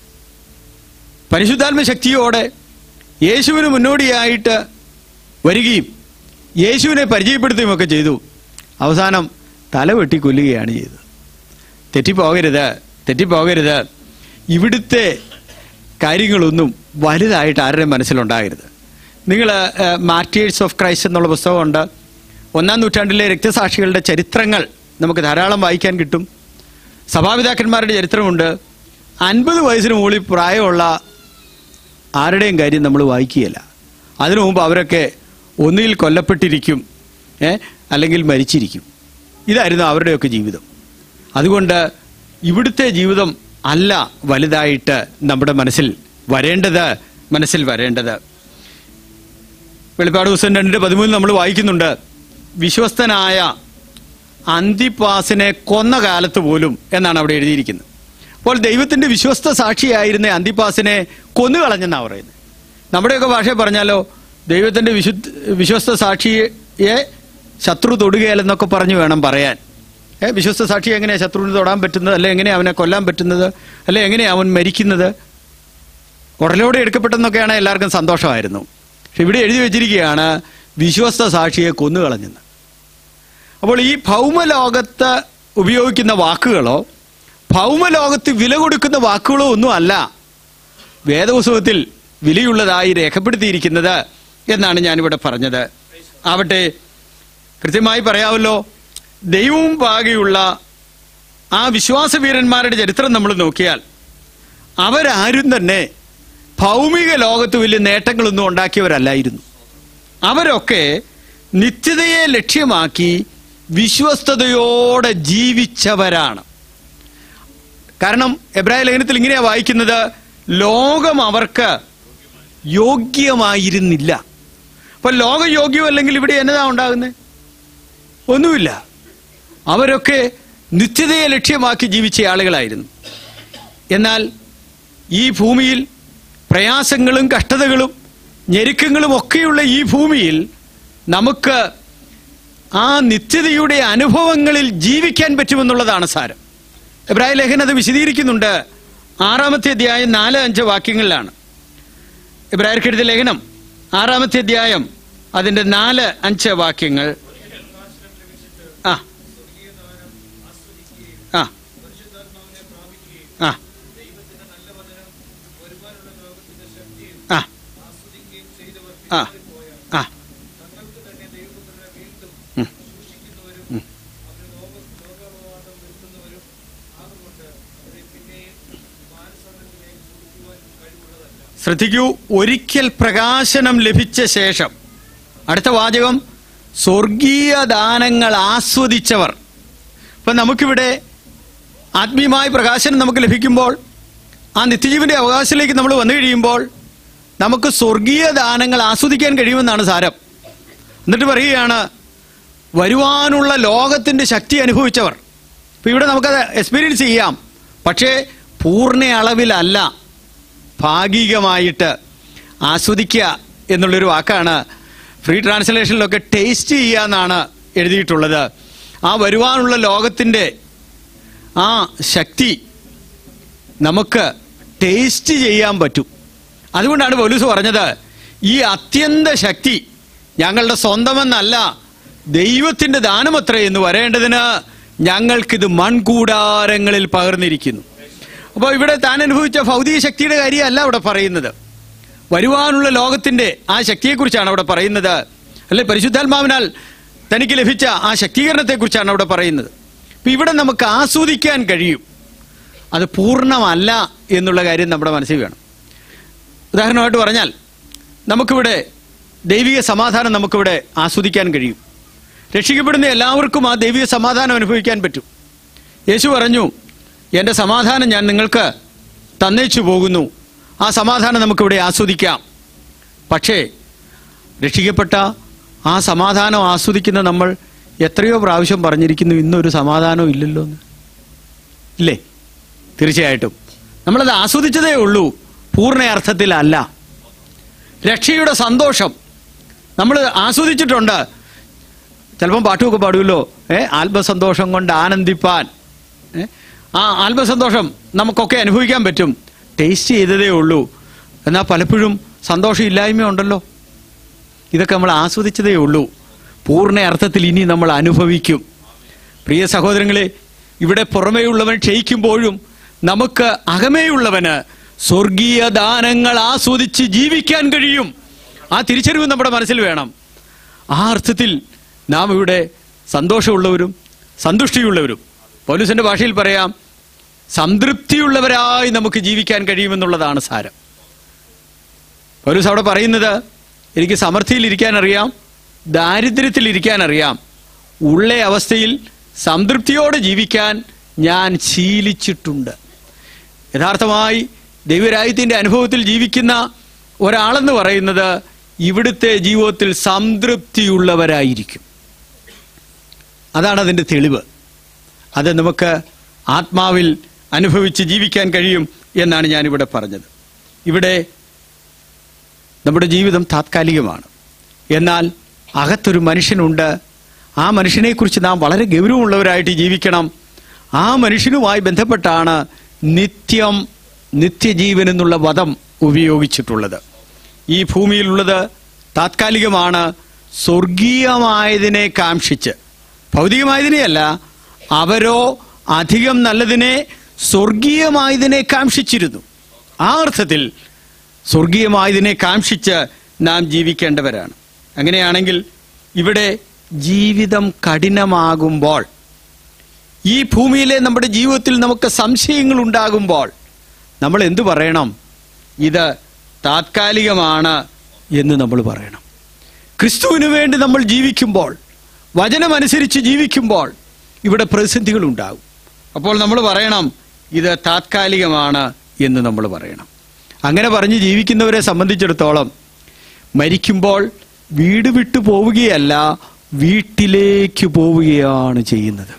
പരിശുദ്ധാത്മ ശക്തിയോടെ യേശുവിന് മുന്നോടിയായിട്ട് വരികയും യേശുവിനെ പരിചയപ്പെടുത്തുകയും ഒക്കെ ചെയ്തു അവസാനം തല വെട്ടി കൊല്ലുകയാണ് ചെയ്തത് തെറ്റിപ്പോകരുത് തെറ്റിപ്പോകരുത് ഇവിടുത്തെ കാര്യങ്ങളൊന്നും വലുതായിട്ട് ആരുടെയും മനസ്സിലുണ്ടാകരുത് നിങ്ങൾ മാർട്ടിയേഴ്സ് ഓഫ് ക്രൈസ്റ്റ് എന്നുള്ള പുസ്തകമുണ്ട് ഒന്നാം നൂറ്റാണ്ടിലെ രക്തസാക്ഷികളുടെ ചരിത്രങ്ങൾ നമുക്ക് ധാരാളം വായിക്കാൻ കിട്ടും സഭാപിതാക്കന്മാരുടെ ചരിത്രമുണ്ട് അൻപത് വയസ്സിന് മുകളിൽ പ്രായമുള്ള ആരുടെയും കാര്യം നമ്മൾ വായിക്കുകയില്ല അതിനു മുമ്പ് അവരൊക്കെ ഒന്നിൽ കൊല്ലപ്പെട്ടിരിക്കും ഏ അല്ലെങ്കിൽ മരിച്ചിരിക്കും ഇതായിരുന്നു അവരുടെയൊക്കെ ജീവിതം അതുകൊണ്ട് ഇവിടുത്തെ ജീവിതം അല്ല വലുതായിട്ട് നമ്മുടെ മനസ്സിൽ വരേണ്ടത് മനസ്സിൽ വരേണ്ടത് വെളിപ്പാട് ദിവസം രണ്ടിന്റെ പതിമൂന്ന് നമ്മൾ വായിക്കുന്നുണ്ട് വിശ്വസ്തനായ അന്തിപ്പാസിനെ കൊന്ന കാലത്ത് പോലും എന്നാണ് അവിടെ എഴുതിയിരിക്കുന്നത് അപ്പോൾ ദൈവത്തിന്റെ വിശ്വസ്ത സാക്ഷിയായിരുന്ന അന്തിപ്പാസിനെ കൊന്നുകളഞ്ഞെന്നാണ് പറയുന്നത് നമ്മുടെയൊക്കെ ഭാഷ പറഞ്ഞാലോ ദൈവത്തിന്റെ വിശുദ്ധ വിശ്വസ്ത സാക്ഷിയെ ശത്രു തൊടുകയില്ലെന്നൊക്കെ പറഞ്ഞു വേണം പറയാൻ ഏ വിശ്വസ്ത സാക്ഷി എങ്ങനെയാണ് ശത്രുവിന് തൊടാൻ പറ്റുന്നത് അല്ലെ എങ്ങനെയാണ് അവനെ കൊല്ലാൻ പറ്റുന്നത് അല്ലെ എങ്ങനെയാണ് അവൻ മരിക്കുന്നത് ഉടലോടെ എടുക്കപ്പെട്ടെന്നൊക്കെയാണ് എല്ലാവർക്കും സന്തോഷമായിരുന്നു പക്ഷെ ഇവിടെ എഴുതി വെച്ചിരിക്കുകയാണ് വിശ്വസ്ത സാക്ഷിയെ കൊന്നുകളഞ്ഞെന്ന് അപ്പോൾ ഈ ഭൗമലോകത്ത് ഉപയോഗിക്കുന്ന വാക്കുകളോ ഭൗമലോകത്ത് വില കൊടുക്കുന്ന വാക്കുകളോ ഒന്നും അല്ല വേദപുസ്തകത്തിൽ വിലയുള്ളതായി രേഖപ്പെടുത്തിയിരിക്കുന്നത് എന്നാണ് ഞാനിവിടെ പറഞ്ഞത് ആവട്ടെ കൃത്യമായി പറയാമല്ലോ ദൈവവും പാകെയുള്ള ആ വിശ്വാസവീരന്മാരുടെ ചരിത്രം നമ്മൾ നോക്കിയാൽ അവരാരും തന്നെ ഭൗമിക ലോകത്ത് വലിയ നേട്ടങ്ങളൊന്നും ഉണ്ടാക്കിയവരല്ലായിരുന്നു അവരൊക്കെ നിത്യതയെ ലക്ഷ്യമാക്കി വിശ്വസ്തയോടെ ജീവിച്ചവരാണ് കാരണം എബ്രാഹിം ലേഖനത്തിൽ ഇങ്ങനെയാ വായിക്കുന്നത് ലോകം അവർക്ക് യോഗ്യമായിരുന്നില്ല അപ്പൊ ലോകം യോഗ്യമല്ലെങ്കിൽ ഇവിടെ എന്നതാ ഉണ്ടാകുന്നത് ഒന്നുമില്ല അവരൊക്കെ നിത്യതയെ ലക്ഷ്യമാക്കി ജീവിച്ച ആളുകളായിരുന്നു എന്നാൽ ഈ ഭൂമിയിൽ പ്രയാസങ്ങളും കഷ്ടതകളും ഞെരുക്കങ്ങളും ഒക്കെയുള്ള ഈ ഭൂമിയിൽ നമുക്ക് ആ നിത്യതയുടെ അനുഭവങ്ങളിൽ ജീവിക്കാൻ പറ്റുമെന്നുള്ളതാണ് സാരം ഇബ്രാഹിം ലേഖൻ അത് വിശദീകരിക്കുന്നുണ്ട് ആറാമത്തെ അധ്യായം നാല് അഞ്ച് വാക്യങ്ങളിലാണ് ഇബ്രാഹിം ലേഖനം ആറാമത്തെ അധ്യായം അതിന്റെ നാല് അഞ്ച് വാക്യങ്ങൾ ആ ആ ആ ആ ആ ഉം. ഉം. ശ്രദ്ധിക്കൂ ഒരിക്കൽ പ്രകാശനം ലഭിച്ച ശേഷം അടുത്ത വാചകം സ്വർഗീയ ദാനങ്ങൾ ആസ്വദിച്ചവർ ഇപ്പം നമുക്കിവിടെ ആത്മീയമായ പ്രകാശനം നമുക്ക് ലഭിക്കുമ്പോൾ ആ നിത്യജീവന്റെ അവകാശത്തിലേക്ക് നമ്മൾ വന്നു കഴിയുമ്പോൾ നമുക്ക് സ്വർഗീയ ദാനങ്ങൾ ആസ്വദിക്കാൻ കഴിയുമെന്നാണ് സാരം എന്നിട്ട് പറയുകയാണ് വരുവാനുള്ള ലോകത്തിന്റെ ശക്തി അനുഭവിച്ചവർ ഇപ്പം ഇവിടെ നമുക്കത് എക്സ്പീരിയൻസ് ചെയ്യാം പക്ഷേ പൂർണ്ണ അളവിലല്ല ഭാഗികമായിട്ട് ആസ്വദിക്കുക എന്നുള്ളൊരു വാക്കാണ് ഫ്രീ ട്രാൻസ്ലേഷനിലൊക്കെ ടേസ്റ്റ് ചെയ്യുക എന്നാണ് എഴുതിയിട്ടുള്ളത് ആ വരുവാനുള്ള ലോകത്തിൻ്റെ ആ ശക്തി നമുക്ക് ടേസ്റ്റ് ചെയ്യാൻ പറ്റും അതുകൊണ്ടാണ് പോലീസ് പറഞ്ഞത് ഈ അത്യന്ത ശക്തി ഞങ്ങളുടെ സ്വന്തമെന്നല്ല ദൈവത്തിന്റെ ദാനമത്ര എന്ന് വരേണ്ടതിന് ഞങ്ങൾക്കിത് മൺകൂടാരങ്ങളിൽ പകർന്നിരിക്കുന്നു അപ്പോൾ ഇവിടെ താൻ അനുഭവിച്ച ഭൗതിക ശക്തിയുടെ കാര്യമല്ല അവിടെ പറയുന്നത് വരുവാനുള്ള ലോകത്തിന്റെ ആ ശക്തിയെക്കുറിച്ചാണ് അവിടെ പറയുന്നത് അല്ലെ പരിശുദ്ധാത്മാവിനാൽ തനിക്ക് ലഭിച്ച ആ ശക്തീകരണത്തെക്കുറിച്ചാണ് അവിടെ പറയുന്നത് അപ്പൊ ഇവിടെ നമുക്ക് ആസ്വദിക്കാൻ കഴിയും അത് പൂർണ്ണമല്ല എന്നുള്ള കാര്യം നമ്മുടെ മനസ്സിൽ വേണം ഉദാഹരണമായിട്ട് പറഞ്ഞാൽ നമുക്കിവിടെ ദൈവിക സമാധാനം നമുക്കിവിടെ ആസ്വദിക്കാൻ കഴിയും രക്ഷിക്കപ്പെടുന്ന എല്ലാവർക്കും ആ ദൈവിക സമാധാനം അനുഭവിക്കാൻ പറ്റും യേശു പറഞ്ഞു എൻ്റെ സമാധാനം ഞാൻ നിങ്ങൾക്ക് തന്നേച്ചു പോകുന്നു ആ സമാധാനം നമുക്കിവിടെ ആസ്വദിക്കാം പക്ഷേ രക്ഷിക്കപ്പെട്ട ആ സമാധാനം ആസ്വദിക്കുന്ന നമ്മൾ എത്രയോ പ്രാവശ്യം പറഞ്ഞിരിക്കുന്നു ഇന്നൊരു സമാധാനം ഇല്ലല്ലോ എന്ന് ഇല്ലേ തീർച്ചയായിട്ടും നമ്മളത് ആസ്വദിച്ചതേ ഉള്ളൂ പൂർണ്ണ അർത്ഥത്തിലല്ല രക്ഷയുടെ സന്തോഷം നമ്മൾ ആസ്വദിച്ചിട്ടുണ്ട് ചിലപ്പം പാട്ടുമൊക്കെ പാടുമല്ലോ ഏ ആത്മസന്തോഷം കൊണ്ട് ആനന്ദിപ്പാൻ ഏ ആ ആത്മസന്തോഷം നമുക്കൊക്കെ അനുഭവിക്കാൻ പറ്റും ടേസ്റ്റ് ചെയ്തതേ ഉള്ളൂ എന്നാൽ പലപ്പോഴും സന്തോഷം ഇല്ലായ്മ ഉണ്ടല്ലോ ഇതൊക്കെ നമ്മൾ ആസ്വദിച്ചതേ ഉള്ളൂ പൂർണ്ണ അർത്ഥത്തിൽ ഇനി നമ്മൾ അനുഭവിക്കും പ്രിയ സഹോദരങ്ങളെ ഇവിടെ പുറമേയുള്ളവൻ ക്ഷയിക്കുമ്പോഴും നമുക്ക് അകമേയുള്ളവന് സ്വർഗീയ ദാനങ്ങൾ ആസ്വദിച്ച് ജീവിക്കാൻ കഴിയും ആ തിരിച്ചറിവ് നമ്മുടെ മനസ്സിൽ വേണം ആ അർത്ഥത്തിൽ നാം ഇവിടെ സന്തോഷമുള്ളവരും സന്തുഷ്ടിയുള്ളവരും പൗലൂസിന്റെ ഭാഷയിൽ പറയാം സംതൃപ്തിയുള്ളവരായി നമുക്ക് ജീവിക്കാൻ കഴിയുമെന്നുള്ളതാണ് സാരം പൗലൂസ് അവിടെ പറയുന്നത് എനിക്ക് സമൃദ്ധിയിൽ ഇരിക്കാൻ അറിയാം ദാരിദ്ര്യത്തിൽ ഇരിക്കാൻ അറിയാം ഉള്ള അവസ്ഥയിൽ സംതൃപ്തിയോടെ ജീവിക്കാൻ ഞാൻ ശീലിച്ചിട്ടുണ്ട് യഥാർത്ഥമായി ദൈവരാജ്യത്തിന്റെ അനുഭവത്തിൽ ജീവിക്കുന്ന ഒരാളെന്ന് പറയുന്നത് ഇവിടുത്തെ ജീവിതത്തിൽ സംതൃപ്തിയുള്ളവരായിരിക്കും അതാണ് അതിൻ്റെ തെളിവ് അത് നമുക്ക് ആത്മാവിൽ അനുഭവിച്ച് ജീവിക്കാൻ കഴിയും എന്നാണ് ഞാനിവിടെ പറഞ്ഞത് ഇവിടെ നമ്മുടെ ജീവിതം താത്കാലികമാണ് എന്നാൽ അകത്തൊരു മനുഷ്യനുണ്ട് ആ മനുഷ്യനെക്കുറിച്ച് നാം വളരെ ഗൗരവമുള്ളവരായിട്ട് ജീവിക്കണം ആ മനുഷ്യനുമായി ബന്ധപ്പെട്ടാണ് നിത്യം നിത്യജീവൻ എന്നുള്ള പദം ഉപയോഗിച്ചിട്ടുള്ളത് ഈ ഭൂമിയിലുള്ളത് താത്കാലികമാണ് സ്വർഗീയമായതിനെ കാംക്ഷിച്ച് ഭൗതികമായതിനെയല്ല അവരോ അധികം നല്ലതിനെ സ്വർഗീയമായതിനെ കാംക്ഷിച്ചിരുന്നു ആ അർത്ഥത്തിൽ സ്വർഗീയമായതിനെ കാംക്ഷിച്ച് നാം ജീവിക്കേണ്ടവരാണ് അങ്ങനെയാണെങ്കിൽ ഇവിടെ ജീവിതം കഠിനമാകുമ്പോൾ ഈ ഭൂമിയിലെ നമ്മുടെ ജീവിതത്തിൽ നമുക്ക് സംശയങ്ങൾ ഉണ്ടാകുമ്പോൾ നമ്മൾ എന്തു പറയണം ഇത് താത്കാലികമാണ് എന്ന് നമ്മൾ പറയണം ക്രിസ്തുവിന് വേണ്ടി നമ്മൾ ജീവിക്കുമ്പോൾ വചനമനുസരിച്ച് ജീവിക്കുമ്പോൾ ഇവിടെ പ്രതിസന്ധികൾ ഉണ്ടാകും അപ്പോൾ നമ്മൾ പറയണം ഇത് താത്കാലികമാണ് എന്ന് നമ്മൾ പറയണം അങ്ങനെ പറഞ്ഞ് ജീവിക്കുന്നവരെ സംബന്ധിച്ചിടത്തോളം മരിക്കുമ്പോൾ വീട് വിട്ടു പോവുകയല്ല വീട്ടിലേക്ക് പോവുകയാണ് ചെയ്യുന്നത്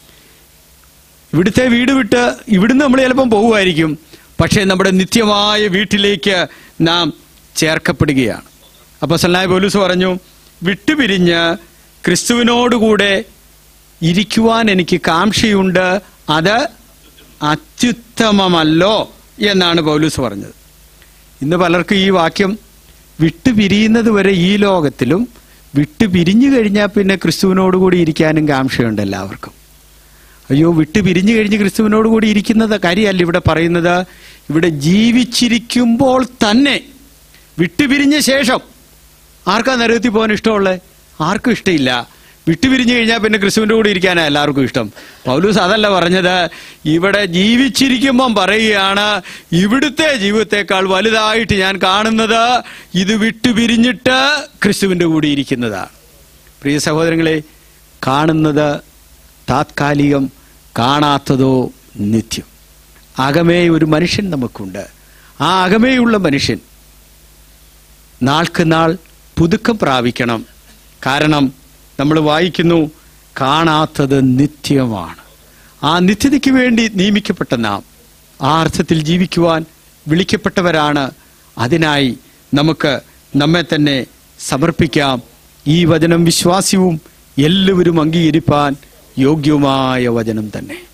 ഇവിടുത്തെ വീട് വിട്ട് ഇവിടുന്ന് നമ്മൾ ചിലപ്പം പോകുമായിരിക്കും പക്ഷേ നമ്മുടെ നിത്യമായ വീട്ടിലേക്ക് നാം ചേർക്കപ്പെടുകയാണ് അപ്പോൾ സല്ലായ പോലീസ് പറഞ്ഞു വിട്ടുപിരിഞ്ഞ് ക്രിസ്തുവിനോടുകൂടെ ഇരിക്കുവാൻ എനിക്ക് കാംക്ഷയുണ്ട് അത് അത്യുത്തമമല്ലോ എന്നാണ് പൗലൂസ് പറഞ്ഞത് ഇന്ന് പലർക്കും ഈ വാക്യം വിട്ടുപിരിയുന്നത് വരെ ഈ ലോകത്തിലും വിട്ടുപിരിഞ്ഞു കഴിഞ്ഞാൽ പിന്നെ ക്രിസ്തുവിനോടുകൂടി ഇരിക്കാനും കാംക്ഷയുണ്ട് എല്ലാവർക്കും അയ്യോ വിട്ടു പിരിഞ്ഞു കഴിഞ്ഞ് ക്രിസ്തുവിനോട് കൂടി ഇരിക്കുന്നത് കാര്യമല്ല ഇവിടെ പറയുന്നത് ഇവിടെ ജീവിച്ചിരിക്കുമ്പോൾ തന്നെ വിട്ടുപിരിഞ്ഞ ശേഷം ആർക്കാ നരകത്തിൽ പോകാൻ ഇഷ്ടമുള്ളത് ആർക്കും ഇഷ്ടമില്ല വിട്ടുപിരിഞ്ഞു കഴിഞ്ഞാൽ പിന്നെ ക്രിസ്തുവിന്റെ കൂടെ ഇരിക്കാനാ എല്ലാവർക്കും ഇഷ്ടം പൗലൂസ് അതല്ല പറഞ്ഞത് ഇവിടെ ജീവിച്ചിരിക്കുമ്പം പറയുകയാണ് ഇവിടുത്തെ ജീവിതത്തെക്കാൾ വലുതായിട്ട് ഞാൻ കാണുന്നത് ഇത് വിട്ടുപിരിഞ്ഞിട്ട് ക്രിസ്തുവിന്റെ കൂടെ ഇരിക്കുന്നതാണ് പ്രിയ സഹോദരങ്ങളെ കാണുന്നത് താത്കാലികം കാണാത്തതോ നിത്യം അകമേ ഒരു മനുഷ്യൻ നമുക്കുണ്ട് ആ അകമേയുള്ള മനുഷ്യൻ നാൾക്ക് നാൾ പുതുക്കം പ്രാപിക്കണം കാരണം നമ്മൾ വായിക്കുന്നു കാണാത്തത് നിത്യമാണ് ആ നിത്യതയ്ക്ക് വേണ്ടി നിയമിക്കപ്പെട്ട നാം ആ അർത്ഥത്തിൽ ജീവിക്കുവാൻ വിളിക്കപ്പെട്ടവരാണ് അതിനായി നമുക്ക് നമ്മെ തന്നെ സമർപ്പിക്കാം ഈ വചനം വിശ്വാസ്യവും എല്ലാവരും അംഗീകരിപ്പാൻ യോഗ്യവുമായ വചനം തന്നെ